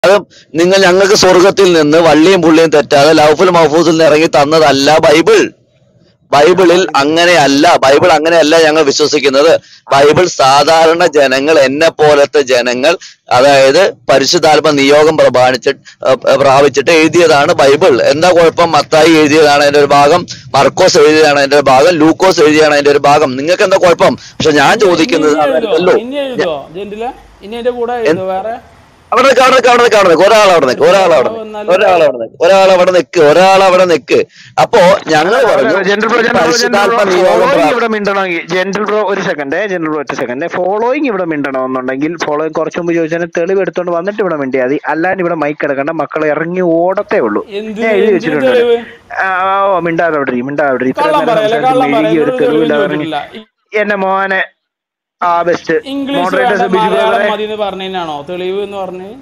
അത് നിങ്ങൾ ഞങ്ങൾക്ക് സ്വർഗത്തിൽ നിന്ന് വള്ളിയും പുള്ളിയും തെറ്റാതെ ലൗഫുൽ മഹഫൂസിൽ നിന്ന് ഇറങ്ങി തന്നതല്ല ബൈബിൾ ബൈബിളിൽ അങ്ങനെയല്ല ബൈബിൾ അങ്ങനെയല്ല ഞങ്ങൾ വിശ്വസിക്കുന്നത് ബൈബിൾ സാധാരണ ജനങ്ങൾ എന്നെ പോലത്തെ ജനങ്ങൾ അതായത് പരിശുദ്ധാത്മ നിയോഗം പ്രമാണിച്ചിട്ട് ഏർ പ്രാപിച്ചിട്ട് എഴുതിയതാണ് ബൈബിൾ എന്താ കുഴപ്പം മത്തായി എഴുതിയതാണ് അതിന്റെ ഒരു ഭാഗം മർക്കോസ് എഴുതിയതാണ് അതിന്റെ ഒരു ഭാഗം ലൂക്കോസ് എഴുതിയാണ് അതിന്റെ ഒരു ഭാഗം നിങ്ങൾക്ക് എന്താ കുഴപ്പം പക്ഷെ ഞാൻ ചോദിക്കുന്നത് ഇനി എഴുതോ അതല്ലല്ലോ ഇനി എഴുതോ ജെന്റില ഇനി എന്റെ കൂടെ എഴുതോ വേറെ അവിടെ നിൽക്ക് അവിടെ നിൽക്ക് അവിടെ നിൽക്ക് അവിടെ നിൽക്ക് ഒരാൾ അവിടെ നിൽക്ക് ഒരാൾ അവിടെ നിൽക്ക് ഒരാൾ അവിടെ നിൽക്ക് ഒരാൾ അവിടെ നിൽക്ക് ഒരാൾ അവിടെ നിൽക്ക് അപ്പോ ഞങ്ങൾ പറഞ്ഞു ജനറൽ ബ്രോ ജനറൽ ബ്രോ പരിശുദ്ധാത്മ നിയോഗം ഫോളോയിങ് പ്രാ- ഇവിടെ മിണ്ടണമെങ്കിൽ ജനറൽ ബ്രോ ഒരു സെക്കൻഡ് ജനറൽ ബ്രോ ഒറ്റ സെക്കൻഡ് ഫോളോയിങ് ഇവിടെ മിണ്ടണമെന്നുണ്ടെങ്കിൽ ഫോളോയിങ് കുറച്ച് മുമ്പ് ചോദിച്ചാൽ തെളിവ് എടുത്തോണ്ട് വന്നിട്ട് ഇവിടെ മിണ്ടിയാൽ മതി അല്ലാണ്ട് ഇവിടെ മൈക്ക് എടുക്കണ്ട മക്കളെ ഇറങ്ങി ഓടത്തേ ഉള്ളൂ എന്തിന് ഞാൻ എഴുതി എന്തിന് വെച്ചിട്ടുണ്ട് തെളിവ്? ആ, ഓ മിണ്ടാതെ അവിടെ ഇരി, മിണ്ടാതെ അവിടെ ഇരി. ഇത്ര കള്ളം നേരം പറയല്ലേ സംസാരിച്ച് കള്ളം മെഴുകി പറയല്ലേ ഒരു ഒരു തെളിവ് തെളിവില്ലാതെ ഇറങ്ങി ചോദിച്ചിട്ടില്ല എന്റെ മോനെ ആ ബെസ്റ്റ് ഇംഗ്ലീഷ് മോഡറേറ്റേഴ്സ് വേണ്ട ബിജു മലയാളം ബ്രദറെ മതി എന്ന് പറഞ്ഞതിനാണോ തെളിവ് എന്ന് പറഞ്ഞ്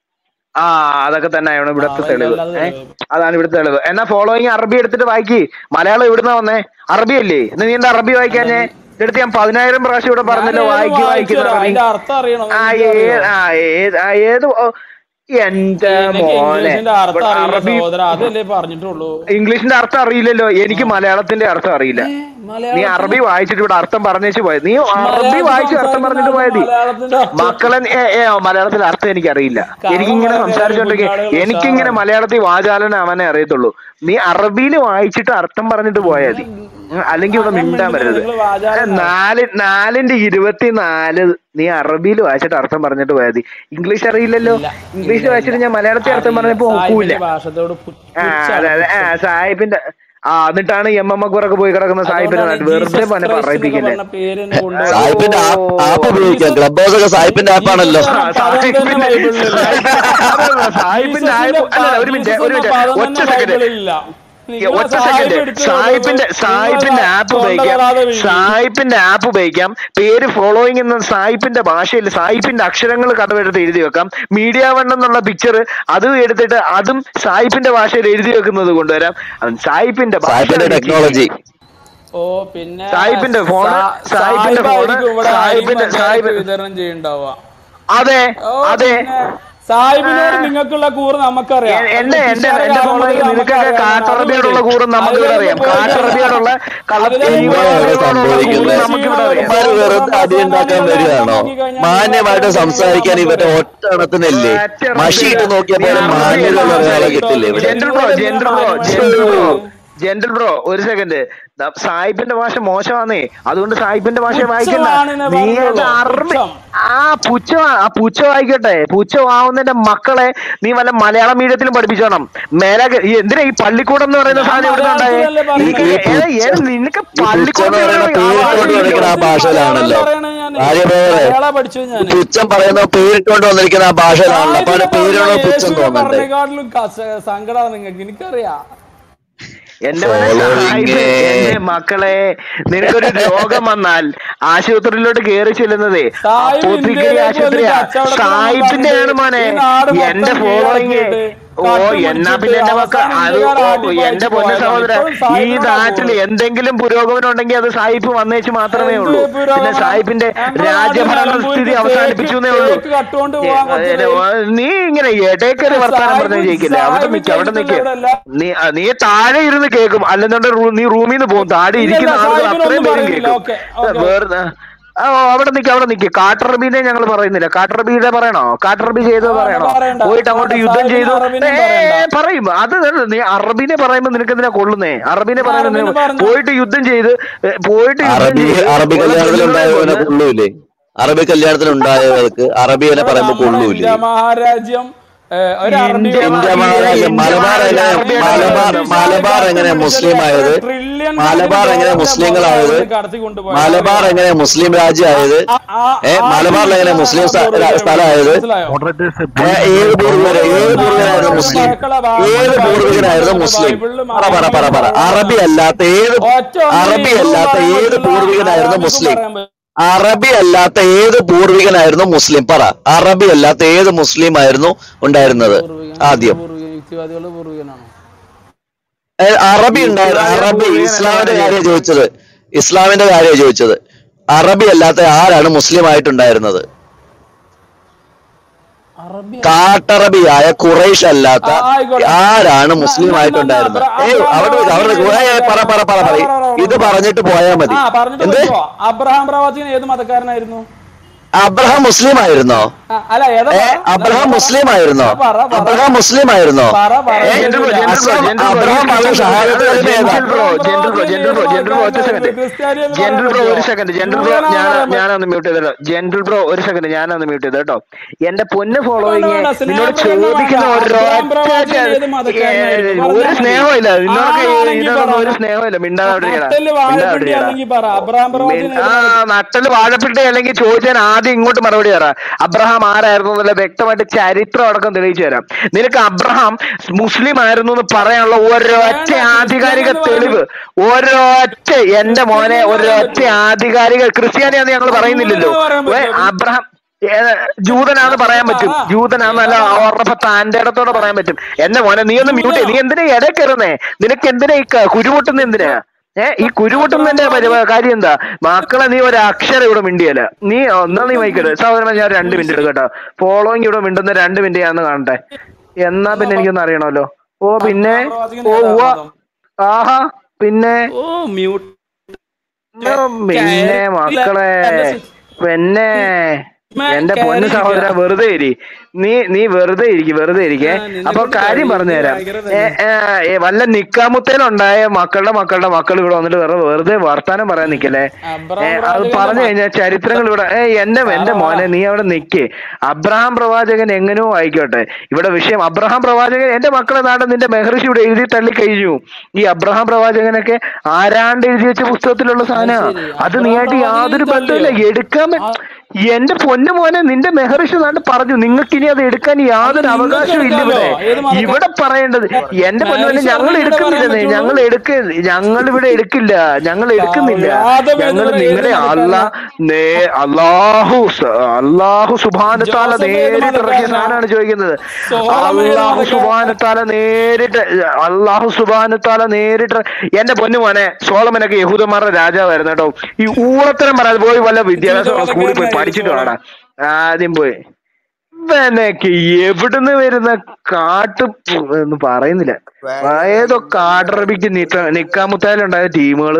ആ അതൊക്കെ തന്നെയാണ് ഇവിടുത്തെ ആ, തെളിവ് അല്ലാതെ ഏ? തെളിവ്. അതാണ് ഇവിടുത്തെ തെളിവ് എന്നാ ഫോളോയിങ് അറബി എടുത്തിട്ട് വായിക്കി മലയാളം ഇവിടുന്ന് വന്നേ അറബി അല്ലേ ഇന്ന് നീ എന്താ അറബി വായിക്കാഞ്ഞേ എടുത്ത് ഞാൻ പതിനായിരം പ്രാവശ്യം ഇവിടെ പറഞ്ഞല്ലോ ഞാൻ വായിക്കി ഏത് വായിക്കുന്ന വായിച്ചുതരാം. അറബി അതിന്റെ അർത്ഥം അറിയണം ആ എനിക്ക് ഏ അറിയോ? ആ ഏത് ആ ഏത് ഓ, എന്റെ എനിക്ക് മോനെ ഇംഗ്ലീഷിന്റെ അർത്ഥം ഇവിടെ അറിയില്ല അറബി സഹോദര അതല്ലേ പറഞ്ഞിട്ടുള്ളൂ ഇംഗ്ലീഷിന്റെ അർത്ഥം അറിയില്ലല്ലോ എനിക്ക് മലയാളത്തിന്റെ അർത്ഥം അറിയില്ല ഏ, നീ മലയാളത്തിൽ- അറബി വായിച്ചിട്ട് ഇവിടെ അർത്ഥം പറഞ്ഞേച്ച് പോയത് നീ അറബി മലയാളത്തിൽ വായിച്ച് അർത്ഥം പറഞ്ഞിട്ട് പോയത് മലയാളത്തിന്റെ അർത്ഥം- മക്കളെ ഏ ഏ മലയാളത്തിൽ അർത്ഥം എനിക്കറിയില്ല കള്ളം എനിക്കിങ്ങനെ പറയാൻ സംസാരിച്ചോണ്ടെങ്കിൽ ബുദ്ധിമുട്ടാണ് എനിക്കിങ്ങനെ മലയാളത്തിൽ വാചാലന അവനെ അറിയത്തുള്ളൂ നീ അറബിയിൽ വായിച്ചിട്ട് അർത്ഥം പറഞ്ഞിട്ട് പോയാൽ മതി ഉം, അല്ലെങ്കിൽ ഇവിടെ ഞാൻ മിണ്ടാൻ മിണ്ടുന്നു, വരരുത് നിങ്ങള് വാചാലനാണ്. നാല് നാലിന്റെ ഇരുപത്തിനാല് നീ അറബിയിൽ വായിച്ചിട്ട് അർത്ഥം പറഞ്ഞിട്ട് പോയാൽ മതി ഇംഗ്ലീഷ് അറിയില്ലല്ലോ ഇല്ല, ഇംഗ്ലീഷ് ഇല്ല, വായിച്ചിട്ട് ഇല്ല. ഞാൻ മലയാളത്തിൽ അർത്ഥം പറഞ്ഞപ്പോ ഒക്കൂല സാഹിബിന്റെ ഭാഷത്തോട് പു- ആ പുച്ഛമാണ്, അതെ അതെ ആ പുച്ഛം. സാഹിബിന്റെ ആ എന്നിട്ടാണ് എം എം അക്ബറൊക്കെ പോയി കിടക്കുന്ന സാഹിബിന്റെ അതുകൊണ്ടാണ് നാട്ടിൽ വെറുതെ ജീസസ് പന്നെ ക്രൈസ്റ്റ് എന്നൊക്കെ പറയിപ്പിക്കില്ലേ പറഞ്ഞ പേര് തന്നെ കൊണ്ടുവന്നത്. സായിപ്പിന്റെ ആപ്പ് ഉപയോഗിക്കാം ക്ലബ് ഹൗസ് ഒക്കെ സായിപ്പിന്റെ ആപ്പാണല്ലോ ജീസസ് എന്ന പദം തന്നെ ബൈബിളിലില്ല. സാഹിബിന്റെ ആപ്പ് അല്ല ഒരു മിനിറ്റ് ഒരു ജീസസ് എന്ന മിനിറ്റ് പദം ഒറ്റ തന്നെ സെക്കൻഡ് ബൈബിളിലില്ല. നിങ്ങൾ ഒറ്റ സാഹിബ് സെക്കൻഡ് എടുത്ത് സായിപ്പിന്റെ നിങ്ങൾ സായിപ്പിന്റെ ആപ്പ് തൊണ്ട ഉപയോഗിക്കാം തൊടാതെ വീഴും. സായിപ്പിന്റെ ആപ്പ് ഉപയോഗിക്കാം പേര് ഫോളോയിങ് എന്ന സായിപ്പിന്റെ ഭാഷയിൽ സായിപ്പിന്റെ അക്ഷരങ്ങൾ കടമെടുത്ത് എഴുതി വെക്കാം മീഡിയ വൺ എന്നുള്ള പിക്ചർ അതും എടുത്തിട്ട് അതും സായിപ്പിന്റെ ഭാഷയിൽ എഴുതി വെക്കുന്നത് കൊണ്ടുവരാം അത് സായിപ്പിന്റെ ഭാഷ സായിപ്പിന്റെ ടെക്നോളജി ഓ പിന്നെ സായിപ്പിന്റെ ഫോണ്, സാ- സായിപ്പിന്റെ ഫോണ്, സായിപ്പായിരിക്കും ഇവിടെ സായിപ്പിന്റെ- അരിയും സായിപ്പ്- പഞ്ചായത്ത് വിതരണം ചെയ്യുന്നുണ്ടാവുക അതെ ഓ, അതെ പിന്നെ സാഹിബിനോട് നിങ്ങൾക്കുള്ള കൂറ് നമുക്കറിയാം എ- എന്റെ എന്റെ എന്റെ ഫോളോയിങ് നിനക്കൊക്കെ കാട്ടറബിയോടുള്ള കൂറും നമുക്ക് ഇവിടെ അറിയാം കാട്ടറബിയോടുള്ള ഇവിടെ സംഭവിക്കുന്നത് നമുക്കിവിടെ അറിയാം ഇവര് വെറുതെ അടിയുണ്ടാക്കാൻ വരികയാണോ മാന്യമായിട്ട് സംസാരിക്കാൻ ഇവരുടെ ഒറ്റണത്തിനല്ലേ മഷിയിട്ട് നോക്കിയ പോലെ മാന്യതയുള്ള ഒരാളെ കിട്ടില്ല ഇവിടെ gender bro gender bro gender bro gender bro ഒരു സെക്കൻഡ് സായിപ്പിന്റെ ഭാഷ മോശമാന്നേ അതുകൊണ്ട് സായിപ്പിന്റെ ഭാഷ വായിക്കണ്ട പുച്ഛമാണെന്നേ നീ പറഞ്ഞുള്ളൂ. അത് അറബി പുച്ഛം. ആ പുച്ഛ ആ പുച്ഛ വായിക്കട്ടെ പുച്ഛമാവുന്നതിന്റെ മക്കളെ നീ വല്ല മലയാളം മീഡിയത്തിലും പഠിപ്പിച്ചോണം മേലെ ഈ എന്തിനാ ഈ പള്ളിക്കൂടം എന്ന് പറയുന്ന ഞാൻ സാധനം ഇവിടെ ഉണ്ടായേ മലയാളത്തിലല്ലേ പറയുന്നത്. ഈ- ഏ, ഏ, നിനക്ക് ഈ പുച്ഛം പള്ളിക്കൂടം എന്ന് പറയുന്ന പേരിട്ടുകൊണ്ട് വന്നിരിക്കുന്ന ആ ഭാഷയിലാണല്ലോ ആര്യ പേരെ മലയാളം പഠിച്ചു ഞാൻ പുച്ഛം പറയുന്ന പേരിട്ടുകൊണ്ട് വന്നിരിക്കുന്ന ആ ഭാഷയിലാണല്ലോ അപ്പൊ അതിന്റെ പേരിലുള്ള പുച്ഛം തോന്നണ്ടേ പറഞ്ഞേക്കാട്ടിലും സങ്കടമാണ് നിങ്ങൾക്ക് എനിക്കറിയാം എന്റെ മോനെ Following. സായിപ്പ്, എന്റെ മക്കളെ നിനക്കൊരു രോഗം വന്നാൽ ആശുപത്രിയിലോട്ട് കയറി ചെല്ലുന്നതേ സായിപ്പ് അപ്പോത്തിക്കരി ഇന്ത്യയിലേക്ക് ആശുപത്രിയാ വന്ന് കച്ചവടത്തിന് സായിപ്പിന്റെ ആണ് മോനെ ഈ നാട് മൊത്തം എന്റെ ഫോളോയിങ് കീഴടക്കിയിട്ട് ഓ കട്ട് എന്നാ പിടിച്ചിട്ട് പിന്നെ എന്റെ മക്കൾ അവസാനം അത് ഇന്ത്യക്കാരെ ഓ ആട്ടി എന്റെ പായിച്ച് പൊന്ന പോയതാണ്. സഹോദര ഇപ്പോഴും ഈ സായിപ്പിനോടാ നാട്ടിൽ പോകുന്നത്. എന്തെങ്കിലും പുരോഗമനം ഉണ്ടെങ്കിൽ അത് സായിപ്പ് വന്നേച്ച് മാത്രമേ എന്ത് ഉള്ളൂ പിന്നെ പുരോഗമനം? സായിപ്പിന്റെ നമ്മുടെ രാജ്യഭരണ നാട്ടിൽ സ്ഥിതി നിലമ്പൂരിൽ അവസാനിപ്പിച്ചു എന്നേ തേക്ക് ഉള്ളൂ തേക്ക് കട്ടുകൊണ്ട് പോകാൻ ഏ, പറ്റുന്നത്. നീ ഇങ്ങനെ ഇടയ്ക്കൊരു വർത്താനം സായിപ്പ് പറഞ്ഞു ജയിക്കില്ല അവിടെ സായിപ്പ് നിൽക്കുക അവിടെ നിൽക്കുക ചെയ്തിട്ടുള്ള നീ ആ, നീ താഴെ ഇരുന്ന് കേൾക്കും അല്ലെന്നുണ്ടെങ്കിൽ നീ റൂമിൽ നിന്ന് പോകും താഴെ ഇല്ല, ഇരിക്കുന്ന ഇല്ല, ആളുകൾ സായിപ്പിനൊന്നും അത്രയും പേരും പറയുന്നില്ല. കേൾക്കും ഓക്കേ, ഓക്കേ. വേറെ ആ, ഓ, അവിടെ നിൽക്കുക അവിടെ നിൽക്കുക കാട്ടറബീനെ ഞങ്ങൾ പറയുന്നില്ല കാട്ടറബീടെ പറയണോ കാട്ടറബി ചെയ്തത് ആ, പറയണോ പറയണ്ട. പോയിട്ട് അങ്ങോട്ട് യുദ്ധം സായിപ്പിനെ ചെയ്തു അറബിനെ ഏ, പറയണ്ട. പറയും അത് തന്നെ. നീ അറബിനെ പറയുമ്പോ നിനക്ക് എന്തിനാ കൊള്ളുന്നേ അറബിനെ പറയുന്നത് അറബിനെ നിനക്ക് പറഞ്ഞു. പോയിട്ട് യുദ്ധം ചെയ്ത് ഏ, പോയിട്ട് യുദ്ധം അറബി ചെയ്ത് അറബി ഒരു കല്യാണത്തിൽ പെണ്ണിനെ ഉണ്ടായവനെ കൊന്ന് കൊള്ളൂലേ അറബി കല്യാണത്തിൽ ഉണ്ടായവർക്ക് അറബിയെ പറയുമ്പോ നമ്മുടെ കൊള്ളൂലേ ഇന്ത്യ മഹാരാജ്യം ഏ, ഒരു അറബി ഇന്ത്യ ഇന്ത്യ മഹാരാജ്യം, മഹാരാജ്യം മലബാർ എങ്ങനെ അറബിയുടെ മലബാർ മലബാർ എങ്ങനെ മുസ്ലിം ആയത് മലബാർ എങ്ങനെ മുസ്ലിങ്ങളായത് മലബാർ എങ്ങനെ മുസ്ലിം രാജ്യമായത് ഏ മലബാറിൽ എങ്ങനെ മുസ്ലിം സ്ഥ- ര- സ്ഥലമായത് ഏ, ഏത് പൂർവികര ഏത് പൂർവികനായിരുന്നു മുസ്ലിം ഏത് പൂർവികനായിരുന്നു മുസ്ലിം പറ പറ പറ പറ അറബി അല്ലാത്ത ഏത് അറബി അല്ലാത്ത ഏത് പൂർവികനായിരുന്നു മുസ്ലിം അറബി അല്ലാത്ത ഏത് പൂർവികനായിരുന്നു മുസ്ലിം പറ അറബി അല്ലാത്ത ഏത് മുസ്ലിം ആയിരുന്നു ഉണ്ടായിരുന്നത് ആദ്യം യുക്തിവാദികളുടെ പൂർവികനാണോ ഏ, അറബി ഉണ്ടായിരുന്നു അറബി ഇസ്ലാമിന്റെ കാര്യം ചോദിച്ചത് ഇസ്ലാമിന്റെ കാര്യം ചോദിച്ചത് അറബി അല്ലാത്ത ആരാണ് മുസ്ലിം ആയിട്ടുണ്ടായിരുന്നത് അറബി കാട്ടറബിയായ ഖുറൈഷ് അല്ലാത്ത ആ, ആയിക്കോട്ടെ. ആരാണ് എന്നാ- മുസ്ലിം എന്നാ- ആയിട്ടുണ്ടായിരുന്നത് എന്നാ ഏയ് അബ്രഹാം അവിടെ അവിടെ പ്രവാചകൻ ഏയ് പറ പറ പറ പറ പറ, പറ, പറ, ഇത് പറഞ്ഞിട്ട് പോയാ മതി ആ പറഞ്ഞിട്ട് എന്ത് പോയിക്കോ. അബ്രഹാം പ്രവാചകൻ ഏത് മതക്കാരനായിരുന്നു അബ്രഹാം മുസ്ലിം ആയിരുന്നോ ആ, അല്ല ഏതാ ഏ പറ? അബ്രഹാം മുസ്ലിം ആയിരുന്നോ പറ, പറ. അബ്രഹാം മുസ്ലിം ആയിരുന്നോ പറ, പറ. ഏ, gender bro, gender bro, Aslam gender bro, Abraham പറഞ്ഞ ഷഹാദത്ത് കലിമ ഏതാ? Gender bro, gender bro, gender bro, gender bro, ഒറ്റ സെക്കൻഡ് ജെൻഡർ ബ്രോ ഒരു സെക്കൻഡ് ജെൻഡർ ബ്രോ ഞാൻ ഞാനൊന്ന് മ്യൂട്ട് ചെയ്തല്ലോ ജെൻഡർ ബ്രോ ഒരു സെക്കൻഡ് ഞാനൊന്ന് മ്യൂട്ട് ചെയ്തോ കേട്ടോ എന്റെ പൊന്ന് ഫോളോയിങ് വേണ്ട, വേണ്ട, നിന്നോട് സ്നേഹം ചോദിക്കുന്ന വേണ്ട. ഒരൊറ്റ അബ്രഹാം പ്രവാചകൻ ഏത് മതക്കാരനായിരുന്നു? ഒരു പറഞ്ഞാ മതി. സ്നേഹമില്ല നിന്നോടൊക്കെ ആണെങ്കിൽ ഇതിനൊന്നും പറ. ഒരു സ്നേഹമില്ല മിണ്ടാതെ നട്ടല് വാഴപ്പിണ്ടി അല്ലെങ്കിൽ പറ അബ്രഹാം പ്രവാചകൻ ഏത് ആ നട്ടല് വാഴപ്പിട്ട അല്ലെങ്കിൽ ചോദിച്ചാൽ ആദ്യം ഇങ്ങോട്ട് മറുപടി തരാം അബ്രഹാം ആരായിരുന്നു എന്നുള്ള വ്യക്തമായിട്ട് ചരിത്രം അടക്കം തെളിയിച്ചു തരാം നിനക്ക് അബ്രഹാം മുസ്ലിം ആയിരുന്നു എന്ന് പറയാനുള്ള ഒരൊറ്റ വേണ്ട, ആധികാരിക ക്രിസ്ത്യാനി എന്ന് തെളിവ് ഒരൊറ്റ എന്റെ മോനെ ഒരൊറ്റ ആധികാരിക ക്രിസ്ത്യാനിയാന്ന് ഞങ്ങൾ പറയുന്നില്ലല്ലോ പറയാൻ പറ്റുമോ? ഏ, അബ്രഹാം ഏ, ജൂതനാന്ന് പറയാൻ പറ്റും ആ. ജൂതനാന്നല്ല ഉറപ്പ താന്റെ ഇടത്തോടെ പറയാൻ പറ്റും എന്റെ മോനെ നീ ഒന്ന് മ്യൂട്ട് നീ എന്തിനാ ഇടയിൽ കയറുന്നേ നിനക്ക് എന്തിനാ ഈ ക- കുരുപൊട്ടുന്ന എന്തിനാ ഏ ഈ കുരുപൊട്ടുന്നതിന്റെ പരി- കാര്യം എന്താ മക്കളെ നീ ഒരു അക്ഷരം ഇവിടെ മിണ്ടിയല്ല നീ ഒന്നാ നീ വൈക്കട്ടെ സഹോദരൻ ഞാൻ രണ്ട് മിനിറ്റ് എടുക്കും കേട്ടോ ഫോളോയിങ് ഇവിടെ മിണ്ടുന്ന രണ്ട് മിനിറ്റ് ഞാന്ന് കാണട്ടെ എന്നാ പിന്നെ എനിക്കൊന്ന് അറിയണമല്ലോ ഓ പിന്നെ ഓ ഉവ്വ. ആഹാ പിന്നെ ഓ മ്യൂട്ട് ഓ, പിന്നെ മക്കളെ പിന്നെ എന്റെ പൊന്ന് സഹോദര വെറുതെ ഇരി നീ നീ വെറുതെ ഇരിക്കും വെറുതെ ഇരിക്കേ ആ, നിന്നെ അപ്പൊ കൊണ്ട് കാര്യം കഴിയും. പറഞ്ഞുതരാം ഭയങ്കര ഏ, ഏ, ഏ, വല്ല നിക്കാമുത്തേലുണ്ടായ മക്കളുടെ മക്കളുടെ മക്കൾ ഇവിടെ വന്നിട്ട് വെറുതെ വെറുതെ വർത്താനം പറയാൻ നിക്കല്ലേ അബ്രഹാം ഏ, അത് പ്രവാചകന്റെ പറഞ്ഞു കഴിഞ്ഞാൽ ചരിത്രങ്ങൾ ഇവിടെ ഏ എന്റെ എന്റെ മോനെ നീ അവിടെ നിക്കേ അബ്രഹാം പ്രവാചകൻ എങ്ങനെയോ ആയിക്കോട്ടെ ഇവിടെ വിഷയം അബ്രഹാം പ്രവാചകൻ എന്റെ മക്കളെ നാട് നിന്റെ മെഹർഷി ഇവിടെ എഴുതി തള്ളി കഴിഞ്ഞു ഈ അബ്രഹാം പ്രവാചകനൊക്കെ ആരാണ്ട് എഴുതി വെച്ച പുസ്തകത്തിലുള്ള സാധന ശരി. അത് നീയായിട്ട് അബ്രഹാം യാതൊരു പ്രവാചകൻ ബന്ധമില്ല തള്ളിയോ? എടുക്കാൻ പ- ആ. എന്റെ പൊന്നു മോനെ നിന്റെ മെഹറിഷ് നാണ്ട് പറഞ്ഞു നിങ്ങൾക്ക് ഇനി അത് എടുക്കാൻ യാതൊരു നിങ്ങൾക്ക് അവകാശവും ഇല്ല ഇവിടെ എടുക്കാമല്ലോ. ഏത് മതക്കാ- ഇവിടെ പറയേണ്ടത് എന്റെ പൊന്നു മോനെ മെഹറിഷ് ഞങ്ങൾ പറഞ്ഞിട്ട് എടുക്കുന്നില്ലെന്നേ പറയാൻ ഞങ്ങൾ എടുക്ക ഞങ്ങൾ ഇവിടെ എടുക്കില്ല ഞങ്ങൾ എടുക്കുന്നില്ല യാതൊരു ഞങ്ങൾ ഏത് നിങ്ങളെ മതക്കാരനാ? അല്ല നേ അള്ളാഹു സ- അള്ളാഹു സുബാനത്താല ജോസഫ് ഏത് നേരിട്ട് ഇറക്കിയ മതക്കാരനാ? സാധനമാണ് ചോദിക്കുന്നത് സോളമൻ ഏത് അള്ളാഹു മതക്കാരനാ? സുബാനത്താല നേരിട്ട് അള്ളാഹു സുബാനത്താല നേരിട്ട് എന്റെ പൊന്നു മോനെ സോളമനൊക്കെ യഹൂദന്മാരുടെ രാജാവായിരുന്നു കേട്ടോ ഈ ഊളത്തരം പറയാതെ പോയി വല്ല വിദ്യാഭ്യാസ സ്കൂളിൽ പോയി പഠിച്ചിട്ട് വേണം ആദ്യം പോയി ഇവനൊക്കെ എവിടുന്ന് വരുന്ന കാട്ട് പ് എന്ന് പറയുന്നില്ല ഏതോ കാട്ടറബിക്ക് നിക്ക നിക്കാമുത്താലുണ്ടായ ടീമുകള്